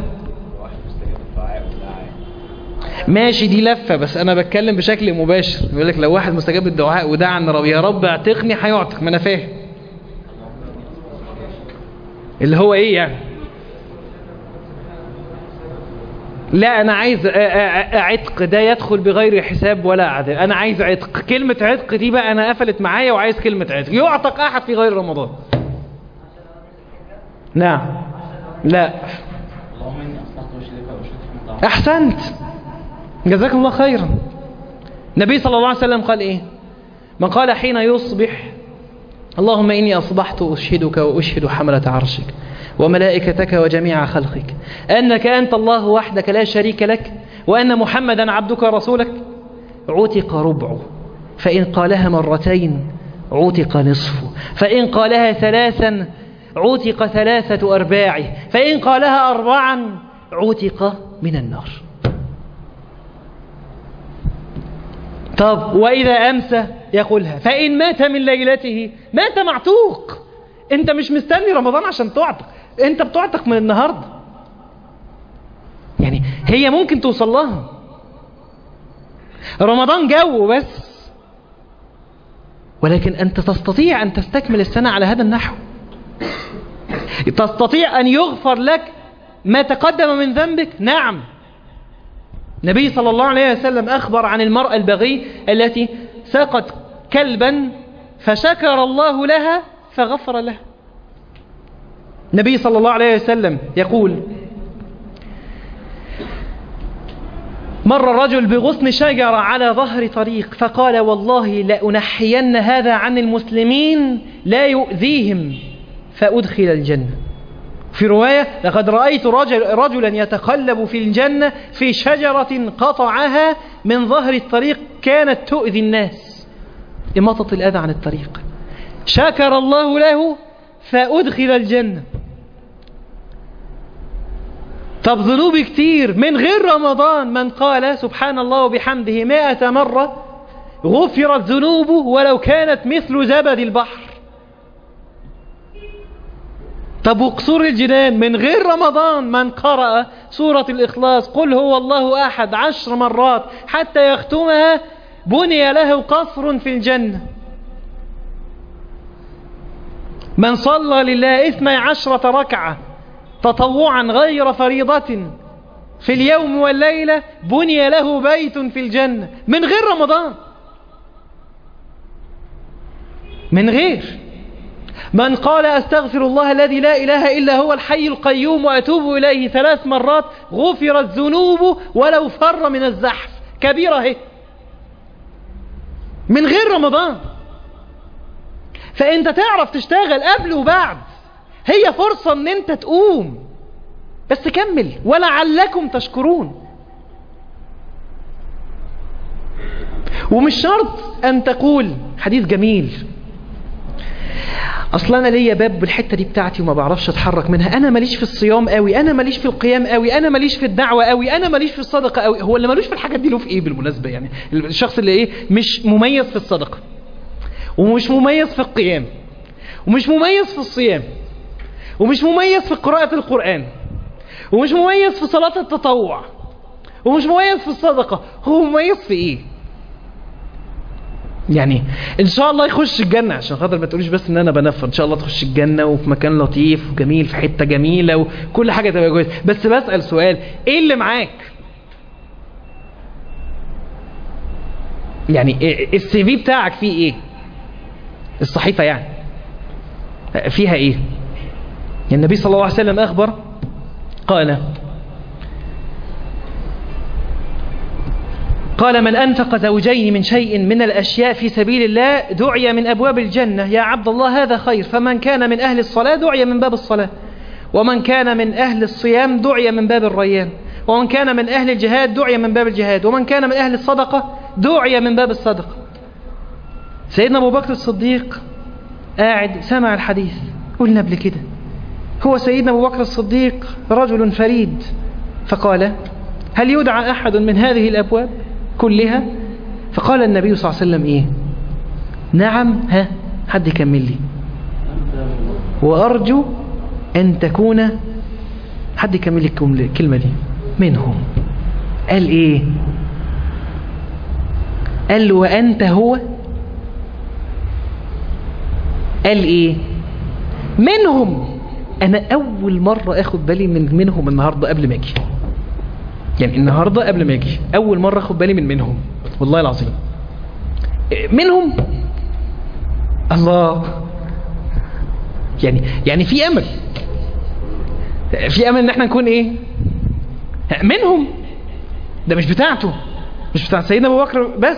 ماشي دي لفة بس أنا بتكلم بشكل مباشر يقول لك لو واحد مستجاب الدعاء ودعا عن رب يا رب اعتقني هيعتق ما أنا فاهم اللي هو إيه يعني لا أنا عايز أ- أ- أ- عتق ده يدخل بغير حساب ولا عذاب أنا عايز عتق كلمة عتق دي بقى أنا قفلت معايا وعايز كلمة عتق يعتق أحد في غير رمضان نعم لا اللهم اني اصلحت وجهي لك واشهد في مطاعم أحسنت جزاك الله خيرا النبي صلى الله عليه وسلم قال إيه من قال حين يصبح اللهم إني أصبحت أشهدك وأشهد حملة عرشك وملائكتك وجميع خلقك أنك أنت الله وحدك لا شريك لك وأن محمدا عبدك ورسولك عتق ربعه فإن قالها مرتين عتق نصفه فإن قالها ثلاثا عتق ثلاثة أرباعه فإن قالها أربعا عتق من النار طب وإذا أمسى يقولها فإن مات من ليلته مات معتوق أنت مش مستني رمضان عشان تعتق أنت بتعتق من النهاردة يعني هي ممكن توصل لها رمضان جو بس ولكن أنت تستطيع أن تستكمل السنة على هذا النحو تستطيع أن يغفر لك ما تقدم من ذنبك نعم النبي صلى الله عليه وسلم أخبر عن المرأة البغي التي سقت كلبا فشكر الله لها فغفر لها النبي صلى الله عليه وسلم يقول مر رجل بغصن شجرة على ظهر طريق فقال والله لأنحين هذا عن المسلمين لا يؤذيهم فأدخل الجنة في رواية لقد رأيت رجل رجلا يتقلب في الجنة في شجرة قطعها من ظهر الطريق كانت تؤذي الناس إماطة الأذى عن الطريق شكر الله له فأدخل الجنة طب ذنوب كتير من غير رمضان من قال سبحان الله وبحمده مائة مرة غفرت ذنوبه ولو كانت مثل زبد البحر طب وقصور الجنان من غير رمضان من قرأ سورة الإخلاص قل هو الله أحد عشر مرات حتى يختمها بني له قصر في الجنة من صلى لله اثني عشرة ركعة تطوعا غير فريضة في اليوم والليلة بني له بيت في الجنة من غير رمضان من غير من قال أستغفر الله الذي لا إله إلا هو الحي القيوم وأتوب إليه ثلاث مرات غفرت ذنوبه ولو فر من الزحف كبيرة هي من غير رمضان فأنت تعرف تشتغل قبل وبعد هي فرصة أن أنت تقوم بس كمل ولعلكم تشكرون ومش شرط أن تقول حديث جميل اصل انا ليا باب بالحته دي بتاعتي وما بعرفش اتحرك منها انا ماليش في الصيام قوي انا ماليش في القيام قوي انا ماليش في الدعوه قوي انا ماليش في الصدقه قوي هو اللي مالوش في الحاجات دي له في ايه بالمناسبه يعني الشخص اللي ايه مش مميز في الصدقه ومش مميز في القيام ومش مميز في الصيام ومش مميز في قراءه القران ومش مميز في صلاه التطوع ومش مميز في الصدقه هو مميز في ايه يعني ان شاء الله يخش الجنة عشان خاطر ما تقوليش بس ان انا بنفر ان شاء الله تخش الجنة وفي مكان لطيف وجميل في حتة جميلة وكل حاجة تبقى كويسة بس بسأل سؤال ايه اللي معاك يعني إيه- السي في بتاعك فيه ايه الصحيفة يعني فيها ايه يعني النبي صلى الله عليه وسلم اخبر قال قال من أنفق زوجين من شيء من الأشياء في سبيل الله دعي من أبواب الجنة يا عبد الله هذا خير فمن كان من أهل الصلاة دعي من باب الصلاة ومن كان من أهل الصيام دعي من باب الريان ومن كان من أهل الجهاد دعي من باب الجهاد ومن كان من أهل الصدقة دعي من باب الصدقة سيدنا أبو بكر الصديق قاعد سمع الحديث قلنا قبل كده هو سيدنا أبو بكر الصديق رجل فريد فقال هل يدعى أحد من هذه الأبواب كلها فقال النبي صلى الله عليه وسلم إيه نعم ها حد يكمل لي وأرجو أن تكون حد يكمل لي الكم- الكلمة دي منهم قال إيه قال له وأنت هو قال إيه منهم أنا أول مرة أخد بالي من منهم النهاردة قبل ما أجي يعني النهاردة قبل ما أجي أول مرة أخد بالي من منهم والله العظيم منهم الله يعني يعني في امل في امل ان احنا نكون ايه منهم ده مش بتاعته مش بتاع سيدنا ابو بكر بس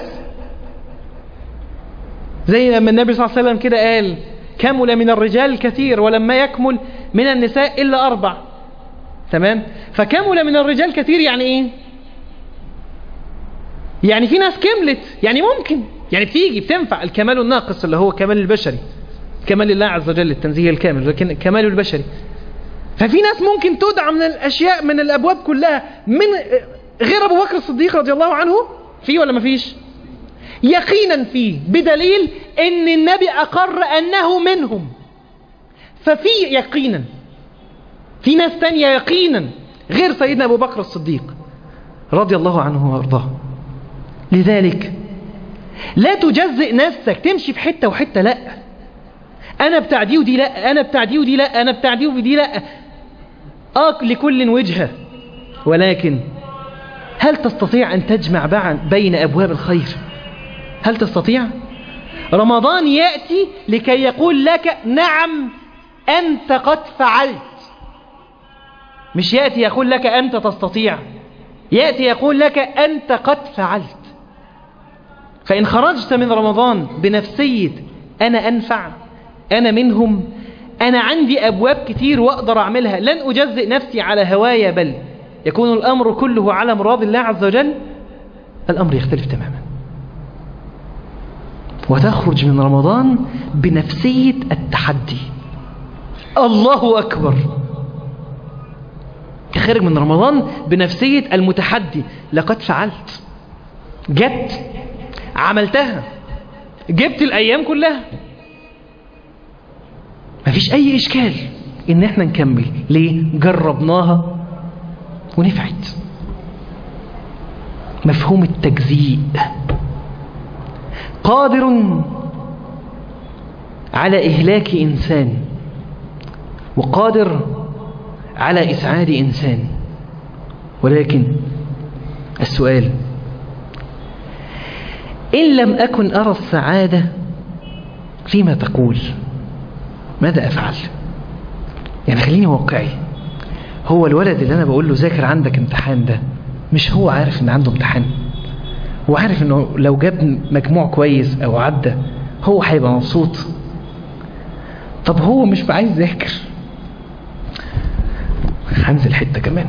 زي لما النبي صلى الله عليه وسلم كده قال كمل من الرجال الكثير ولما يكمل من النساء الا اربع تمام فكمل من الرجال كثير يعني ايه يعني في ناس كملت يعني ممكن يعني بتيجي بتنفع الكمال الناقص اللي هو كمال البشري كمال الله عز وجل التنزيه الكامل لكن كمال البشري ففي ناس ممكن تدعى من الأشياء من الأبواب كلها من غير أبو بكر الصديق رضي الله عنه في ولا ما فيش يقينا فيه بدليل ان النبي أقر أنه منهم ففي يقينا في ناس تانية يقينا غير سيدنا أبو بكر الصديق رضي الله عنه وارضاه لذلك لا تجزئ نفسك تمشي في حتة وحتة لا أنا بتاع دي ودي لا أنا بتاع دي ودي لا أنا بتاع دي ودي لا آه لكل وجهة ولكن هل تستطيع أن تجمع بع- بين أبواب الخير هل تستطيع رمضان يأتي لكي يقول لك نعم أنت قد فعلت مش يأتي يقول لك أنت تستطيع يأتي يقول لك أنت قد فعلت فإن خرجت من رمضان بنفسية أنا أنفع أنا منهم أنا عندي أبواب كتير وأقدر أعملها لن أجزئ نفسي على هوايا بل يكون الأمر كله على مراد الله عز وجل الأمر يختلف تماما وتخرج من رمضان بنفسية التحدي الله أكبر خارج من رمضان بنفسية المتحدي لقد فعلت جت عملتها جبت الأيام كلها مفيش أي إشكال إن إحنا نكمل ليه؟ جربناها ونفعت مفهوم التجزيء قادر على إهلاك إنسان وقادر على إسعاد إنسان ولكن السؤال إن لم أكن أرى السعادة فيما تقول ماذا أفعل يعني خليني واقعي هو الولد اللي أنا بقول له ذاكر عندك امتحان ده مش هو عارف إن عنده امتحان وعارف إنه لو جاب مجموع كويس أو عدى هو هيبقى مبسوط طب هو مش عايز يذاكر هنزل حتة كمان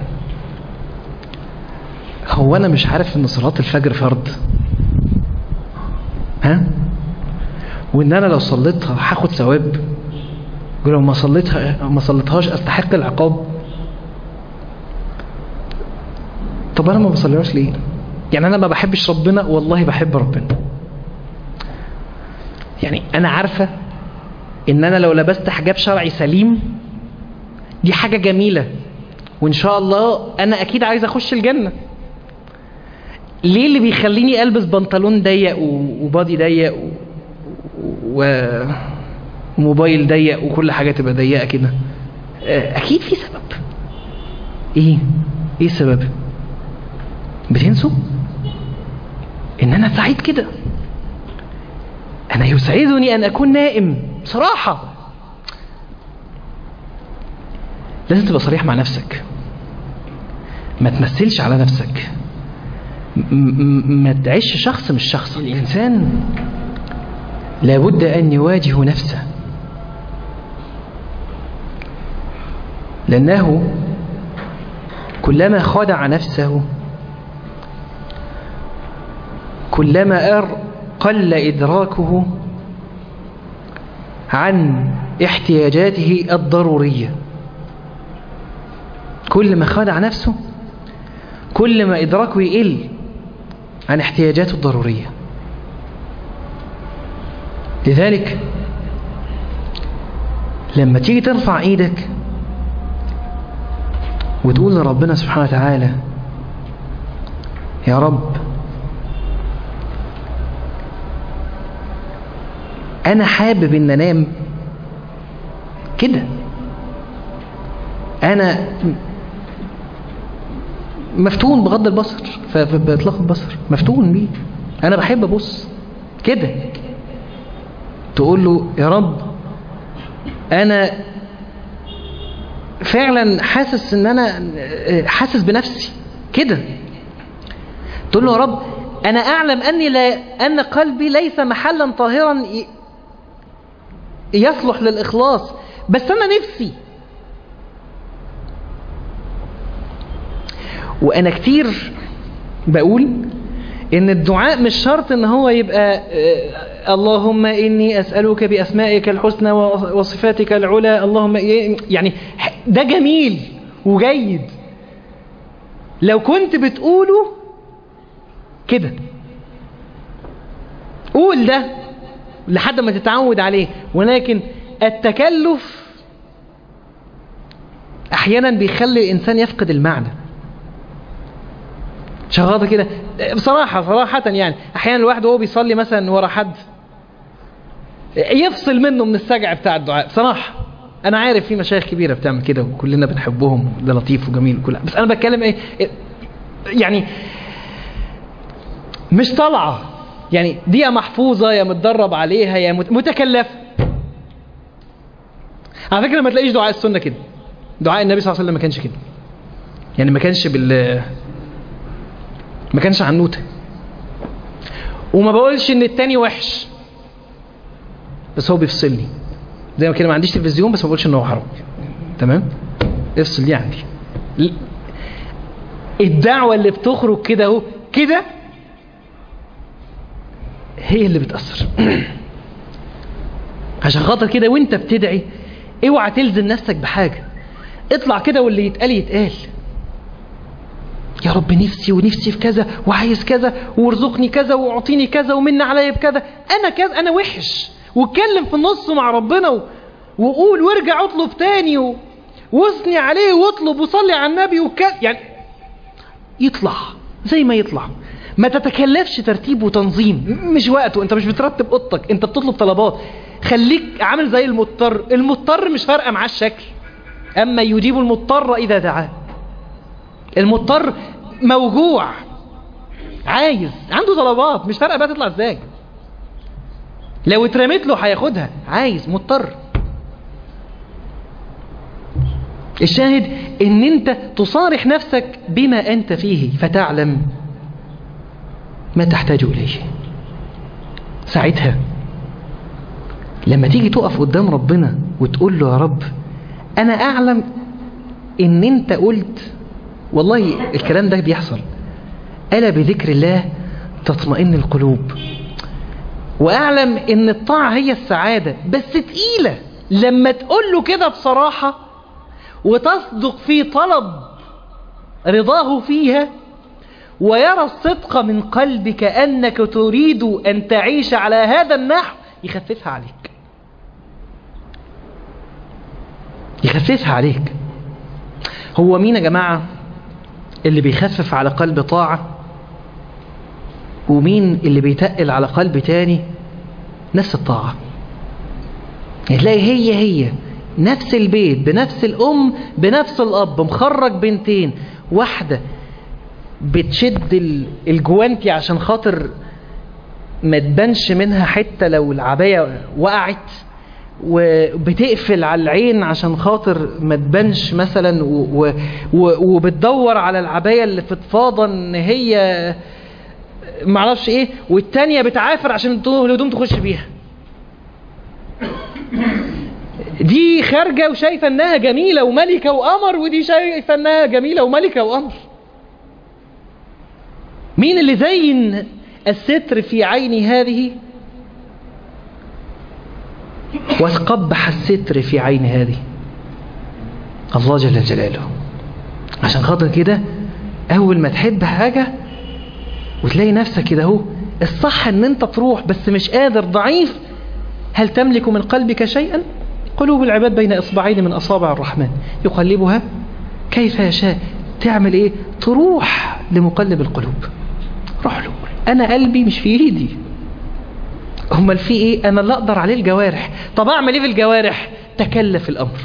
هو أنا مش عارف إن صلاة الفجر فرض ها وإن أنا لو صليتها هاخد ثواب ولو ما صليتها ما صليتهاش أستحق العقاب طب أنا ما بصليهاش ليه يعني أنا ما بحبش ربنا والله بحب ربنا يعني أنا عارفة إن أنا لو لبست حجاب شرعي سليم دي حاجة جميلة وإن شاء الله أنا أكيد عايز أخش الجنة ليه اللي بيخليني ألبس بنطلون ضيق و- وبادي ضيق و... و... وموبايل ضيق وكل حاجة تبقى ضيقة كده آه، أكيد في سبب إيه؟ إيه السبب؟ بتنسوا؟ إن أنا سعيد كده أنا يسعدني أن أكون نائم بصراحة لازم تبقى صريح مع نفسك ما تمثلش على نفسك م- م- ما تعيش شخص مش شخص الإنسان لابد أن يواجه نفسه لأنه كلما خدع نفسه كلما أر قل إدراكه عن احتياجاته الضرورية كل ما خدع نفسه كل ما إدراكه يقل عن احتياجاته الضرورية لذلك لما تيجي ترفع ايدك وتقول لربنا سبحانه وتعالى يا رب انا حابب ان انام كده انا مفتون بغض البصر ف- ف- باطلاق البصر مفتون بيه انا بحب ابص كده تقول له يا رب انا فعلا حاسس ان انا حاسس بنفسي كده تقول له يا رب انا اعلم اني لا ان قلبي ليس محلا طاهرا ي- يصلح للاخلاص بس انا نفسي وانا كتير بقول ان الدعاء مش شرط ان هو يبقى آه، اللهم اني اسالك باسمائك الحسنى وصفاتك العلى اللهم إيه- يعني ده جميل وجيد لو كنت بتقوله كده قول ده لحد ما تتعود عليه ولكن التكلف احيانا بيخلي الانسان يفقد المعنى شغاطة كده بصراحة صراحة يعني أحيانا الواحد وهو بيصلي مثلا ورا حد يفصل منه من السجع بتاع الدعاء بصراحة أنا عارف في مشايخ كبيرة بتعمل كده وكلنا بنحبهم ده لطيف وجميل وكل بس أنا بتكلم إيه يعني مش طالعة يعني دي يا محفوظة يا متدرب عليها يا مت- متكلفة على فكرة ما تلاقيش دعاء السنة كده دعاء النبي صلى الله عليه وسلم ما كانش كده يعني ما كانش بال ما كانش عنوته وما بقولش ان التاني وحش بس هو بيفصلني زي ما كده ما عنديش تلفزيون بس ما بقولش ان هو حرام تمام افصل دي عندي ل- الدعوة اللي بتخرج كده اهو كده هي اللي بتأثر عشان خاطر كده وانت بتدعي اوعى تلزم نفسك بحاجة اطلع كده واللي يتقال يتقال يا رب نفسي ونفسي في كذا وعايز كذا وارزقني كذا واعطيني كذا ومن عليا بكذا انا كذا انا وحش واتكلم في النص مع ربنا و... وقول وارجع اطلب تاني و... واثني عليه واطلب وصلي على النبي وك... يعني يطلع زي ما يطلع ما تتكلفش ترتيب وتنظيم م- مش وقته انت مش بترتب اوضتك انت بتطلب طلبات خليك عامل زي المضطر المضطر مش فارقه معاه الشكل اما يجيب المضطر اذا دعاه المضطر موجوع عايز عنده طلبات مش فارقه بقى تطلع ازاي لو اترمت له هياخدها عايز مضطر الشاهد ان انت تصارح نفسك بما انت فيه فتعلم ما تحتاج اليه ساعتها لما تيجي تقف قدام ربنا وتقول له يا رب انا اعلم ان انت قلت والله الكلام ده بيحصل ألا بذكر الله تطمئن القلوب وأعلم إن الطاعة هي السعادة بس تقيلة لما تقول له كده بصراحة وتصدق في طلب رضاه فيها ويرى الصدق من قلبك أنك تريد أن تعيش على هذا النحو يخففها عليك يخففها عليك هو مين يا جماعة اللي بيخفف على قلب طاعة ومين اللي بيتقل على قلب تاني نفس الطاعة تلاقي هي هي نفس البيت بنفس الأم بنفس الأب مخرج بنتين واحدة بتشد ال- الجوانتي عشان خاطر ما تبانش منها حتة لو العباية وقعت وبتقفل على العين عشان خاطر ما تبانش مثلا و و و وبتدور على العباية اللي فضفاضة ان هي معرفش ايه والتانية بتعافر عشان تو- الهدوم تخش بيها دي خارجة وشايفة انها جميلة وملكة وقمر ودي شايفة انها جميلة وملكة وقمر مين اللي زين الستر في عين هذه وتقبح الستر في عين هذه الله جل جلاله عشان خاطر كده أول ما تحب حاجة وتلاقي نفسك كده اهو الصح ان انت تروح بس مش قادر ضعيف هل تملك من قلبك شيئا قلوب العباد بين اصبعين من اصابع الرحمن يقلبها كيف يشاء تعمل ايه تروح لمقلب القلوب روح له انا قلبي مش في ايدي امال في ايه انا اللي اقدر عليه الجوارح طب اعمل ايه في الجوارح تكلف الامر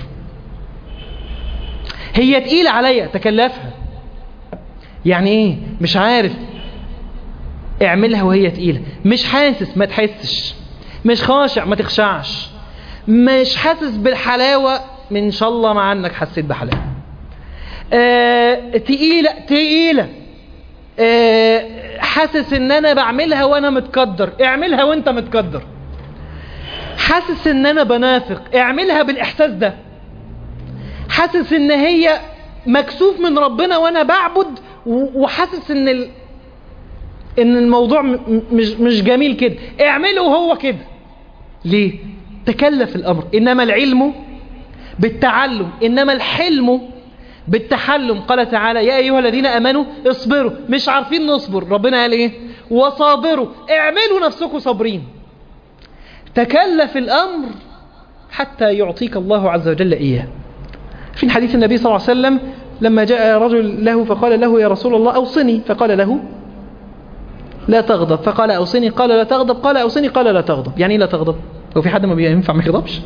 هي تقيلة عليا تكلفها يعني ايه مش عارف اعملها وهي تقيلة مش حاسس ما تحسش مش خاشع ما تخشعش مش حاسس بالحلاوة من شاء الله مع انك حسيت بحلاوة آه تقيلة تقيلة آه حاسس ان انا بعملها وانا متقدر اعملها وانت متقدر حاسس ان انا بنافق اعملها بالاحساس ده حاسس ان هي مكسوف من ربنا وانا بعبد وحاسس ان ال... ان الموضوع م... مش مش جميل كده اعمله وهو كده ليه تكلف الامر انما العلم بالتعلم انما الحلم بالتحلم قال تعالى يا ايها الذين امنوا اصبروا مش عارفين نصبر ربنا قال ايه وصابروا اعملوا نفسكم صابرين تكلف الامر حتى يعطيك الله عز وجل اياه في حديث النبي صلى الله عليه وسلم لما جاء رجل له فقال له يا رسول الله أوصني فقال له لا تغضب فقال أوصني قال لا تغضب قال أوصني قال لا تغضب يعني لا تغضب هو في حد ما بينفع ما يغضبش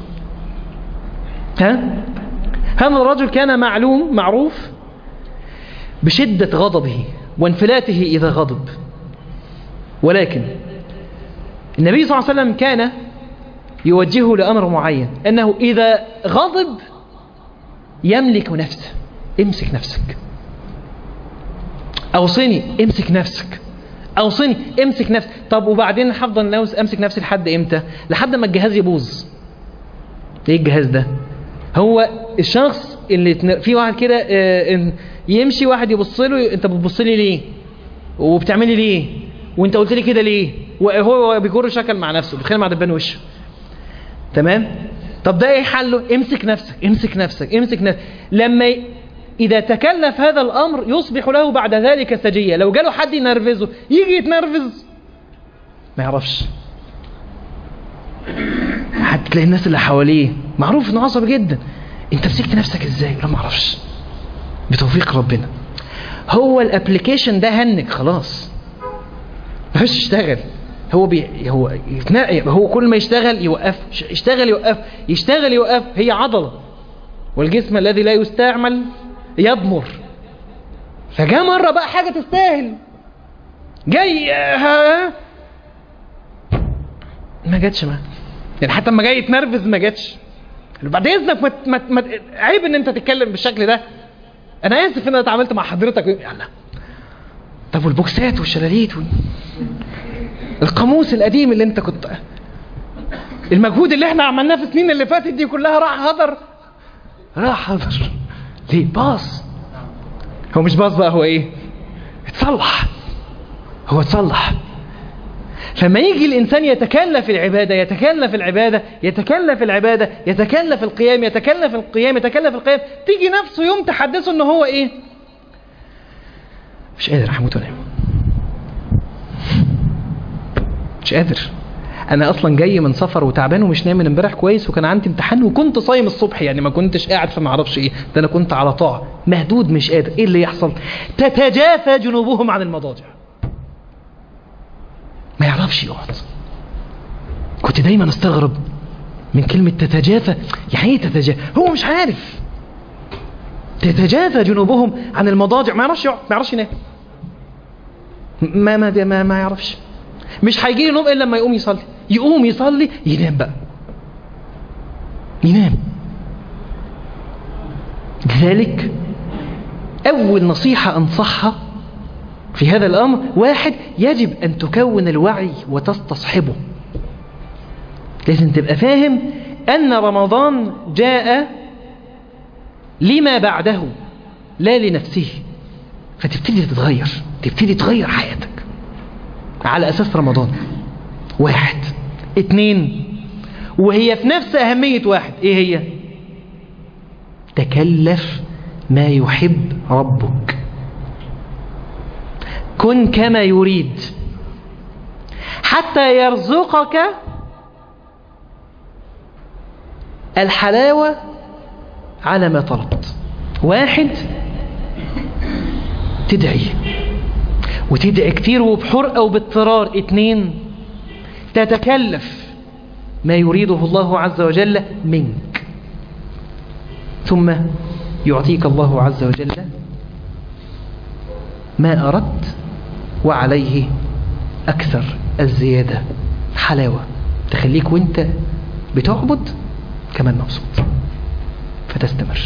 ها هذا الرجل كان معلوم معروف بشدة غضبه وانفلاته إذا غضب ولكن النبي صلى الله عليه وسلم كان يوجهه لأمر معين أنه إذا غضب يملك نفسه امسك نفسك اوصني امسك نفسك اوصني امسك نفسك طب وبعدين هفضل امسك نفسي لحد امتى لحد ما الجهاز يبوظ ايه الجهاز ده هو الشخص اللي في واحد كده يمشي واحد يبص له انت بتبص لي ليه وبتعملي ليه وانت قلت لي كده ليه وهو بيجر شكل مع نفسه بيتخانق مع دبان وشه تمام طب ده ايه حله امسك نفسك امسك نفسك امسك نفسك لما ي... اذا تكلف هذا الامر يصبح له بعد ذلك سجية لو جاله حد ينرفزه يجي يتنرفز ما يعرفش هتلاقي الناس اللي حواليه معروف انه عصبي جدا انت مسكت نفسك ازاي لا ما اعرفش بتوفيق ربنا هو الابلكيشن ده هنك خلاص مش يشتغل هو بي هو يتنا... هو كل ما يشتغل يوقف يشتغل يوقف يشتغل يوقف هي عضلة والجسم الذي لا يستعمل يضمر فجاء مرة بقى حاجة تستاهل جاي ها ما جاتش ما يعني حتى لما جاي يتنرفز ما جاتش بعد اذنك ما ما ما عيب ان انت تتكلم بالشكل ده انا اسف ان انا اتعاملت مع حضرتك يعني طب والبوكسات والشلاليت وال... القاموس القديم اللي انت كنت المجهود اللي احنا عملناه في السنين اللي فاتت دي كلها راح هدر راح هدر ليه باص هو مش باص بقى هو ايه اتصلح هو اتصلح فما يجي الإنسان يتكلف العبادة يتكلف العبادة يتكلف العبادة يتكلف القيام يتكلف القيام يتكلف القيام تيجي نفسه يوم تحدثه ان هو ايه مش قادر هموت وانام مش قادر انا اصلا جاي من سفر وتعبان ومش نايم من امبارح كويس وكان عندي امتحان وكنت صايم الصبح يعني ما كنتش قاعد فما اعرفش ايه ده انا كنت على طاعه مهدود مش قادر ايه اللي يحصل تتجافى جنوبهم عن المضاجع ما يعرفش يقعد كنت دايما استغرب من كلمة تتجافى يعني ايه تتجافى هو مش عارف تتجافى جنوبهم عن المضاجع ما يعرفش يقعد ما يعرفش ينام ما ما ما, ما يعرفش مش هيجي له نوم الا لما يقوم يصلي يقوم يصلي ينام بقى ينام لذلك اول نصيحة انصحها في هذا الامر واحد يجب ان تكون الوعي وتستصحبه لازم تبقى فاهم ان رمضان جاء لما بعده لا لنفسه فتبتدي تتغير تبتدي تغير حياتك على أساس رمضان واحد اتنين وهي في نفس أهمية واحد إيه هي تكلف ما يحب ربك كن كما يريد حتى يرزقك الحلاوة على ما طلبت واحد تدعي وتدعي كتير وبحرقة وباضطرار اتنين تتكلف ما يريده الله عز وجل منك ثم يعطيك الله عز وجل ما أردت وعليه أكثر الزيادة حلاوة تخليك وانت بتعبد كمان مبسوط فتستمر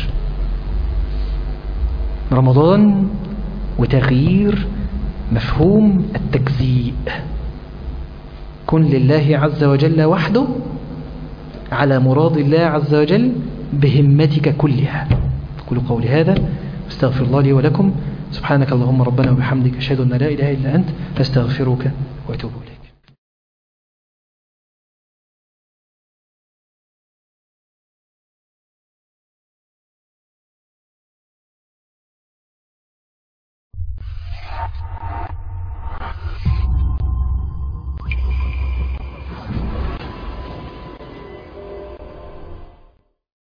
رمضان وتغيير مفهوم التجزيء كن لله عز وجل وحده على مراد الله عز وجل بهمتك كلها أقول قولي هذا استغفر الله لي ولكم سبحانك اللهم ربنا وبحمدك أشهد أن لا إله إلا أنت أستغفرك وأتوب إليك